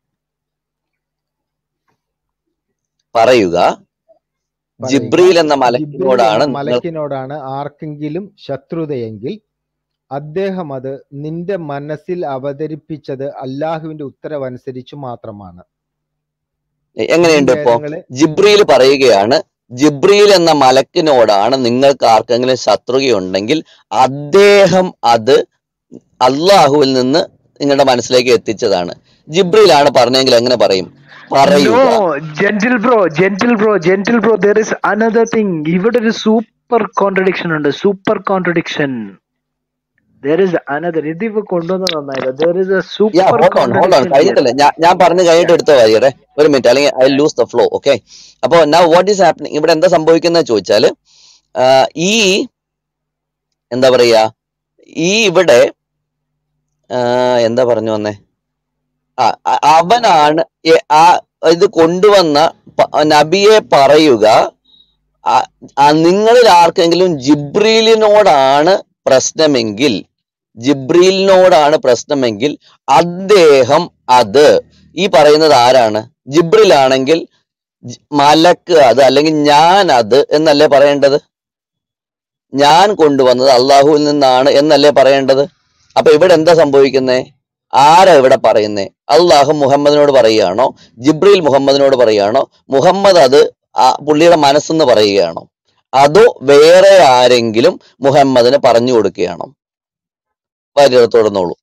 പറയുക പറയുക. ജിബ്രീൽ എന്ന ജിബ്രീൽ മലക്കിനോടാണ് എന്ന നിങ്ങൾ മലക്കിനോടാണ് ആർക്കെങ്കിലും ശത്രുതയെങ്കിൽ അദ്ദേഹം അത് നിന്റെ മനസ്സിൽ അവതരിപ്പിച്ചത് അള്ളാഹുവിന്റെ ഉത്തരവനുസരിച്ച് മാത്രമാണ് എങ്ങനെയുണ്ട് ഇപ്പോ വേദങ്ങളെ- ജിബ്രീൽ പറയുകയാണ് ജിബ്രീൽ എന്ന മലക്കിനോടാണ് നിങ്ങൾക്ക് ആർക്കെങ്കിലും ശത്രുതയുണ്ടെങ്കിൽ അദ്ദേഹം അത് അള്ളാഹുവിൽ നിന്ന് നിങ്ങളുടെ മനസ്സിലേക്ക് എത്തിച്ചതാണ് ജിബ്രീലാണ് പറഞ്ഞെങ്കിൽ എങ്ങനെ പറയും പറയുക no gentle bro gentle bro gentle bro there is another thing ഇവിടെ ഒരു സൂപ്പർ കോൺട്രഡിക്ഷൻ ഉണ്ട് super contradiction there is another ഇത് ഇവ കൊണ്ടുവന്ന നന്നായില്ല there is a yeah super hold on hold on contradiction കഴിഞ്ഞിട്ടില്ല ഞാൻ ഞാൻ പറഞ്ഞു കഴിഞ്ഞിട്ട് എടുത്തോ വാര്യറെ ഒരു മിനിറ്റ് അല്ലെങ്കിൽ I lose the flow okay അപ്പോ നൗ വാട്ട് ഈസ് ഹാപ്പനിങ് ഇവിടെ എന്താ സംഭവിക്കുന്നത് ചോദിച്ചാല് ആ, ഈ എന്താ പറയാ ഈ ഇവിടെ ആ, എന്താ പറഞ്ഞു വന്നേ ആ അ- അവനാണ് എ- ആ ഇത് കൊണ്ടുവന്ന പ- നബിയെ പറയുക ആ- ആ നിങ്ങളിൽ ആർക്കെങ്കിലും ജിബ്രീലിനോടാണ് പ്രശ്നമെങ്കിൽ ജിബ്രീലിനോടാണ് പ്രശ്നമെങ്കിൽ അദ്ദേഹം അത് ഈ പറയുന്നത് ആരാണ് ജിബ്രിൽ ആണെങ്കിൽ ജ്- മലക്ക് അത് അല്ലെങ്കിൽ ഞാൻ അത് എന്നല്ലേ പറയേണ്ടത് ഞാൻ കൊണ്ടുവന്നത് അള്ളാഹുവിൽ നിന്നാണ് എന്നല്ലേ പറയേണ്ടത് അപ്പൊ ഇവിടെ എന്താ സംഭവിക്കുന്നേ ആരാ ഇവിടെ പറയുന്നേ അള്ളാഹു മുഹമ്മദിനോട് പറയുകയാണോ ജിബ്രീൽ മുഹമ്മദിനോട് പറയുകയാണോ മുഹമ്മദ് അത് ആ പുള്ളിയുടെ മനസ്സെന്ന് പറയുകയാണോ അതോ വേറെ ആരെങ്കിലും മുഹമ്മദിന് പറഞ്ഞു കൊടുക്കുകയാണോ വരിക തുടർന്നോളൂ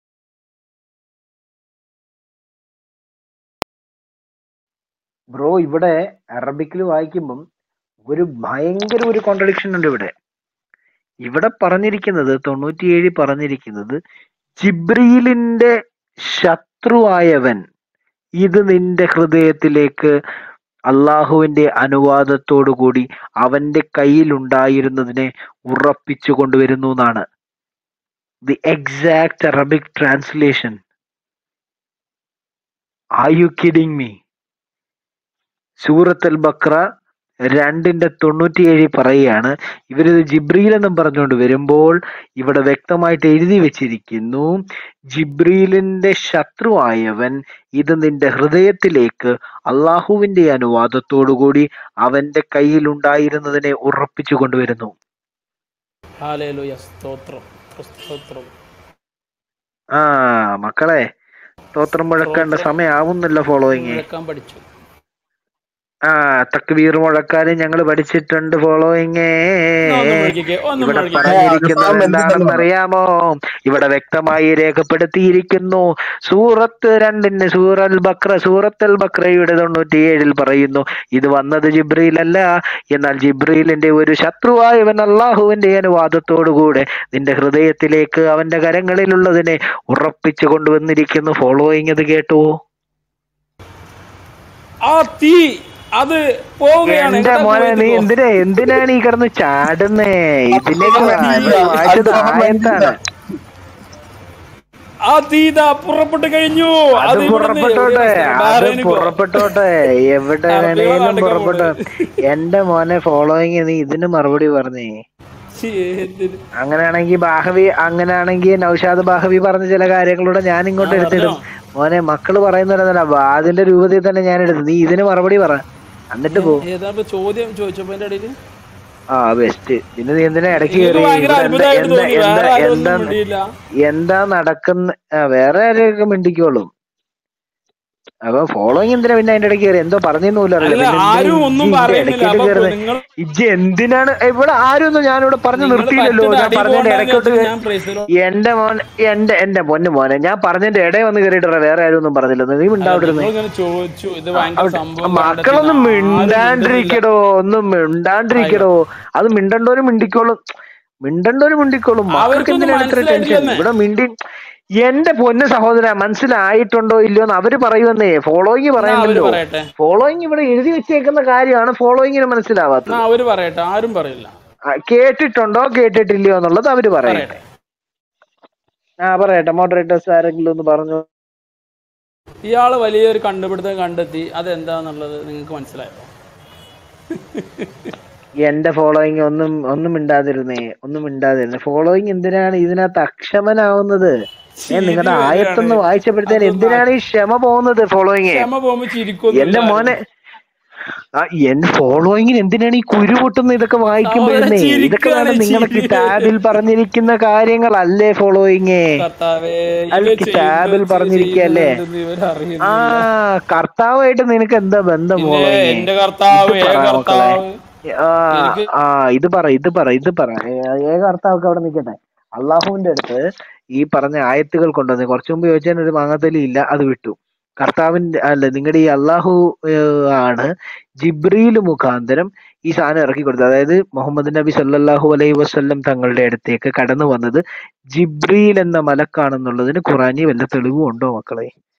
ബ്രോ ഇവിടെ അറബിക്കിൽ വായിക്കുമ്പം ഒരു ഭയങ്കര ഒരു കോൺട്രഡിക്ഷൻ ഉണ്ട് ഇവിടെ ഇവിടെ പറഞ്ഞിരിക്കുന്നത് തൊണ്ണൂറ്റിയേഴ് പറഞ്ഞിരിക്കുന്നത് ജിബ്രീലിന്റെ ശത്രുവായവൻ ഇത് നിന്റെ ഹൃദയത്തിലേക്ക് അള്ളാഹുവിന്റെ അനുവാദത്തോടു കൂടി അവന്റെ കയ്യിൽ ഉണ്ടായിരുന്നതിനെ ഉറപ്പിച്ചു കൊണ്ടുവരുന്നു എന്നാണ് the exact Arabic translation are you kidding me സൂറത്ത് അൽ ബക്ര രണ്ടിന്റെ തൊണ്ണൂറ്റിയേഴ് പറയുകയാണ് ഇവരിത് ജിബ്രീൽ എന്നും പറഞ്ഞുകൊണ്ട് വരുമ്പോൾ ഇവിടെ വ്യക്തമായിട്ട് എഴുതി വെച്ചിരിക്കുന്നു ജിബ്രീലിന്റെ ശത്രുവായവൻ ഇത് നിന്റെ ഹൃദയത്തിലേക്ക് അള്ളാഹുവിന്റെ അനുവാദത്തോടുകൂടി അവന്റെ കയ്യിൽ ഉണ്ടായിരുന്നതിനെ ഉറപ്പിച്ചു കൊണ്ടുവരുന്നു ഹാലേലുയ സ്തോത്രം സ്തോത്രം ആ മക്കളെ സ്തോത്രം മുഴക്കേണ്ട സമയമാവുന്നില്ല ഫോളോയിങ് മുഴക്കാൻ പഠിച്ചു ആ തക്ബീർ മുഴക്കാനും ഞങ്ങൾ പഠിച്ചിട്ടുണ്ട് ഫോളോയിങ് എന്നാ ഒന്ന് മുഴക്കിക്കേ ഒന്ന് ഇവിടെ മുഴക്കിക്കേ പറഞ്ഞിരിക്കുന്നത് എന്താണെന്ന് അറിയാമോ ഇവിടെ വ്യക്തമായി രേഖപ്പെടുത്തിയിരിക്കുന്നു സൂറത്ത് രണ്ടിന് സൂറൽ ബക്ര സൂറത്തൽ ബക്രയുടെ തൊണ്ണൂറ്റിയേഴിൽ പറയുന്നു ഇത് വന്നത് ജിബ്രീൽ അല്ല എന്നാൽ ജിബ്രീലിന്റെ ഒരു ശത്രുവായവൻ അള്ളാഹുവിന്റെ അനുവാദത്തോടുകൂടെ നിന്റെ ഹൃദയത്തിലേക്ക് അവന്റെ കരങ്ങളിലുള്ളതിനെ ഉറപ്പിച്ചു കൊണ്ടുവന്നിരിക്കുന്നു ഫോളോയിങ് അത് കേട്ടോ ആ തീ അത് പോവുകയാണ് എന്റെ എങ്ങോട്ടാ മോനെ പോയത് നീ പോ? എന്തിനാ എന്തിനാണ് ഈ കിടന്ന് ചാടുന്നേ ഇതിലേക്ക് വായിച്ചത് ആയത്താണ് ആ തീ ഇതാ പുറപ്പെട്ടു കഴിഞ്ഞു അത് ഇവിടുന്ന് പുറപ്പെട്ടോട്ടെ എവിടെയാണ് അത് ബഹ്റൈനിൽ പോ. പുറപ്പെട്ടോട്ടെ എവിടെ അറബികളെ വേണേലും നാട്ടിലേക്ക് പുറപ്പെട്ടു എന്റെ മോനെ ഫോളോയിങ് നീ ഇതിന് മറുപടി പറഞ്ഞേ ശ്ശേ, എന്തിന്? അങ്ങനെയാണെങ്കിൽ ബാഹവി അങ്ങനെയാണെങ്കിൽ നൗഷാദ് ബാഹവി പറഞ്ഞ ചില കാര്യങ്ങളൂടെ ഞാൻ ഇങ്ങോട്ട് ആ, എടുത്തിടും പറഞ്ഞോ. മോനെ മക്കള് പറയുന്നില്ല അതിന്റെ രൂപത്തിൽ തന്നെ ഞാൻ എടുത്തു നീ ഇതിന് മറുപടി പറ എന്നിട്ട് പോ ഏതാ ഇപ്പൊ ചോദ്യം ചോദിച്ചപ്പോ എന്റെ ഇടയില് ആ ബെസ്റ്റ് പിന്നെ നീ എന്തിനാ ഇടയ്ക്ക് നിങ്ങൾക്ക് കയറി ഭയങ്കര ഇവിടെ എന്താ അത്ഭുതമായിട്ട് എന്താ തോന്നി വേറെ എന്താ ആരും എന്താ ഒന്നും മിണ്ടിയില്ല എന്താ നടക്കുന്ന ആ, വേറെ ആരെയൊക്കെ മിണ്ടിക്കോളും അപ്പൊ ഫോളോയിങ് എന്തിനാ പിന്നെ അതിന്റെ ഇടയ്ക്ക് കയറി എന്തോ പറഞ്ഞെന്ന് പോലും അറിയില്ല അല്ല പിന്നെ എന്തിനാ ആരും ഒന്നും ഇജ്ജ് ഇതിന്റെ പറയുന്നില്ല ഇടയ്ക്കോട്ട് അപ്പൊ കയറുന്നത് നിങ്ങൾ ഇജ്ജ് എന്തിനാണ് ഇവിടെ ആരും ഒന്നും ഞാനിവിടെ പറഞ്ഞു നിങ്ങൾ നിർത്തിയില്ലല്ലോ പറ്റിട്ട് ഞാൻ അടി പറഞ്ഞതിന്റെ പോകണ്ടെന്ന് ഇടയ്ക്കോട്ട് വെച്ചിട്ട് കയറി- ഞാൻ praise the Lord. എന്റെ മോൻ എന്റെ എന്റെ പൊന്നു മോനെ ഞാൻ പറഞ്ഞതിന്റെ ഇടയിൽ വന്ന് കയറിയിട്ടാ വേറെ ആരും ഒന്നും പറഞ്ഞില്ല നീ അല്ല, മിണ്ടാവിടുന്നേ നിങ്ങളിങ്ങനെ ചോദിച്ചു ഇത് ഭയങ്കര സംഭവം മക്കളൊന്നും കണ്ടെത്തി. ആരും മിണ്ടാണ്ടിരിക്കടോ ഒന്നും മിണ്ടാണ്ടിരിക്കടോ അത് മിണ്ടണ്ടോരും മിണ്ടിക്കോളും മിണ്ടണ്ടോരും മിണ്ടിക്കോളും മക്കൾക്ക് അവർക്കൊന്നും എന്തിനാണ് ഇത്ര ടെൻഷൻ മനസ്സിലായിട്ടില്ലെന്നേ. ഇവിടെ മിണ്ടി എന്റെ പൊന്ന് സഹോദര മനസ്സിലായിട്ടുണ്ടോ ഇല്ലയോ എന്ന് അവര് പറയുമെന്നേ ഫോളോയിങ് എന്നാ അവര് പറയണ്ടല്ലോ പറയട്ടെ ഫോളോയിങ് ഇവിടെ എഴുതി വെച്ചേക്കുന്ന കാര്യമാണ് ഫോളോയിങ്ങിന് മനസ്സിലാവാത്തത് എന്നാ അവര് പറയട്ടെ ആരും പറയില്ല ആ, കേട്ടിട്ടുണ്ടോ കേട്ടിട്ടില്ലയോ എന്നുള്ളത് അവര് പറയട്ടെ പറയട്ടെ ആ പറയട്ടെ മോഡറേറ്റേഴ്സ് ആരെങ്കിലും ഒന്ന് പറഞ്ഞു ഇയാള് വലിയൊരു കണ്ടുപിടുത്തം കണ്ടെത്തി അതെന്താന്നുള്ളത് നിങ്ങൾക്ക് മനസ്സിലായോ എന്റെ ഫോളോയിങ് ഒന്നും ഒന്നും മിണ്ടാതിരുന്നേ ഒന്നും മിണ്ടാതിരുന്നേ ഫോളോയിങ് എന്തിനാണ് ഇതിനകത്ത് അക്ഷമനാവുന്നത് ഏ നിങ്ങളുടെ ശരി, ആയത്തൊന്ന് ശരിയാണ്. വായിച്ചപ്പോഴത്തേന് അതൊന്ന് എന്തിനാണ് ഈ ക്ഷമ പോകുന്നത് ഫോളോയിങ് ക്ഷമ പോകുമ്പോ ചിരിക്കൊന്നും എന്റെ മോനെ ആ എൻ ഫോളോയിങ്ങിന് എന്തിനാണ് ഈ കുരു പൊട്ടുന്ന ഇതൊക്കെ വായിക്കുമ്പോഴേ ചിരിക്കാണ്, ഇതൊക്കെ വേണം നിങ്ങളെ ചിരി. കിതാബിൽ പറഞ്ഞിരിക്കുന്ന കാര്യങ്ങളല്ലേ ഫോളോയിങ് കർത്താവേ അത് ഇവർ കിതാബിൽ ചെയ്യുന്നത് പറഞ്ഞിരിക്കുകയല്ലേ? ചെയ്യുന്നതെന്ന് ഇവരറിയുന്നില്ല. ആ കർത്താവായിട്ട് നിനക്ക് എന്താ ബന്ധം പിന്നെ ഫോളോയിങ് എന്റെ കർത്താവ് ഇത് ഏ പറ മക്കളെ. കർത്താവ് ആ എനിക്ക് ആ ഇത് പറ ഇത് പറ ഇത് പറ ഏ- ഏക അർത്ഥമൊക്കെ അവിടെ നിൽക്കട്ടെ അള്ളാഹുവിന്റെ അടുത്ത് ഈ പറഞ്ഞ ആയത്തുകൾ കൊണ്ടുവന്ന് കുറച്ചു മുമ്പ് ചോദിച്ചതിന് ഒരു മാങ്ങാത്തലി ഇല്ല അത് വിട്ടു കർത്താവിന്റെ അല്ല നിങ്ങളുടെ ഈ അള്ളാഹു ഏഹ്, ആണ് ജിബ്രീൽ മുഖാന്തരം ഈ സാധനം ഇറക്കി കൊടുത്തത് അതായത് മുഹമ്മദ് നബി സല്ലല്ലാഹു അലൈഹി വസല്ലം തങ്ങളുടെ അടുത്തേക്ക് കടന്നു വന്നത് ജിബ്രീൽ എന്ന മലക്കാണെന്നുള്ളതിന് ഖുറാനി വല്ല തെളിവും ഉണ്ടോ മക്കളെ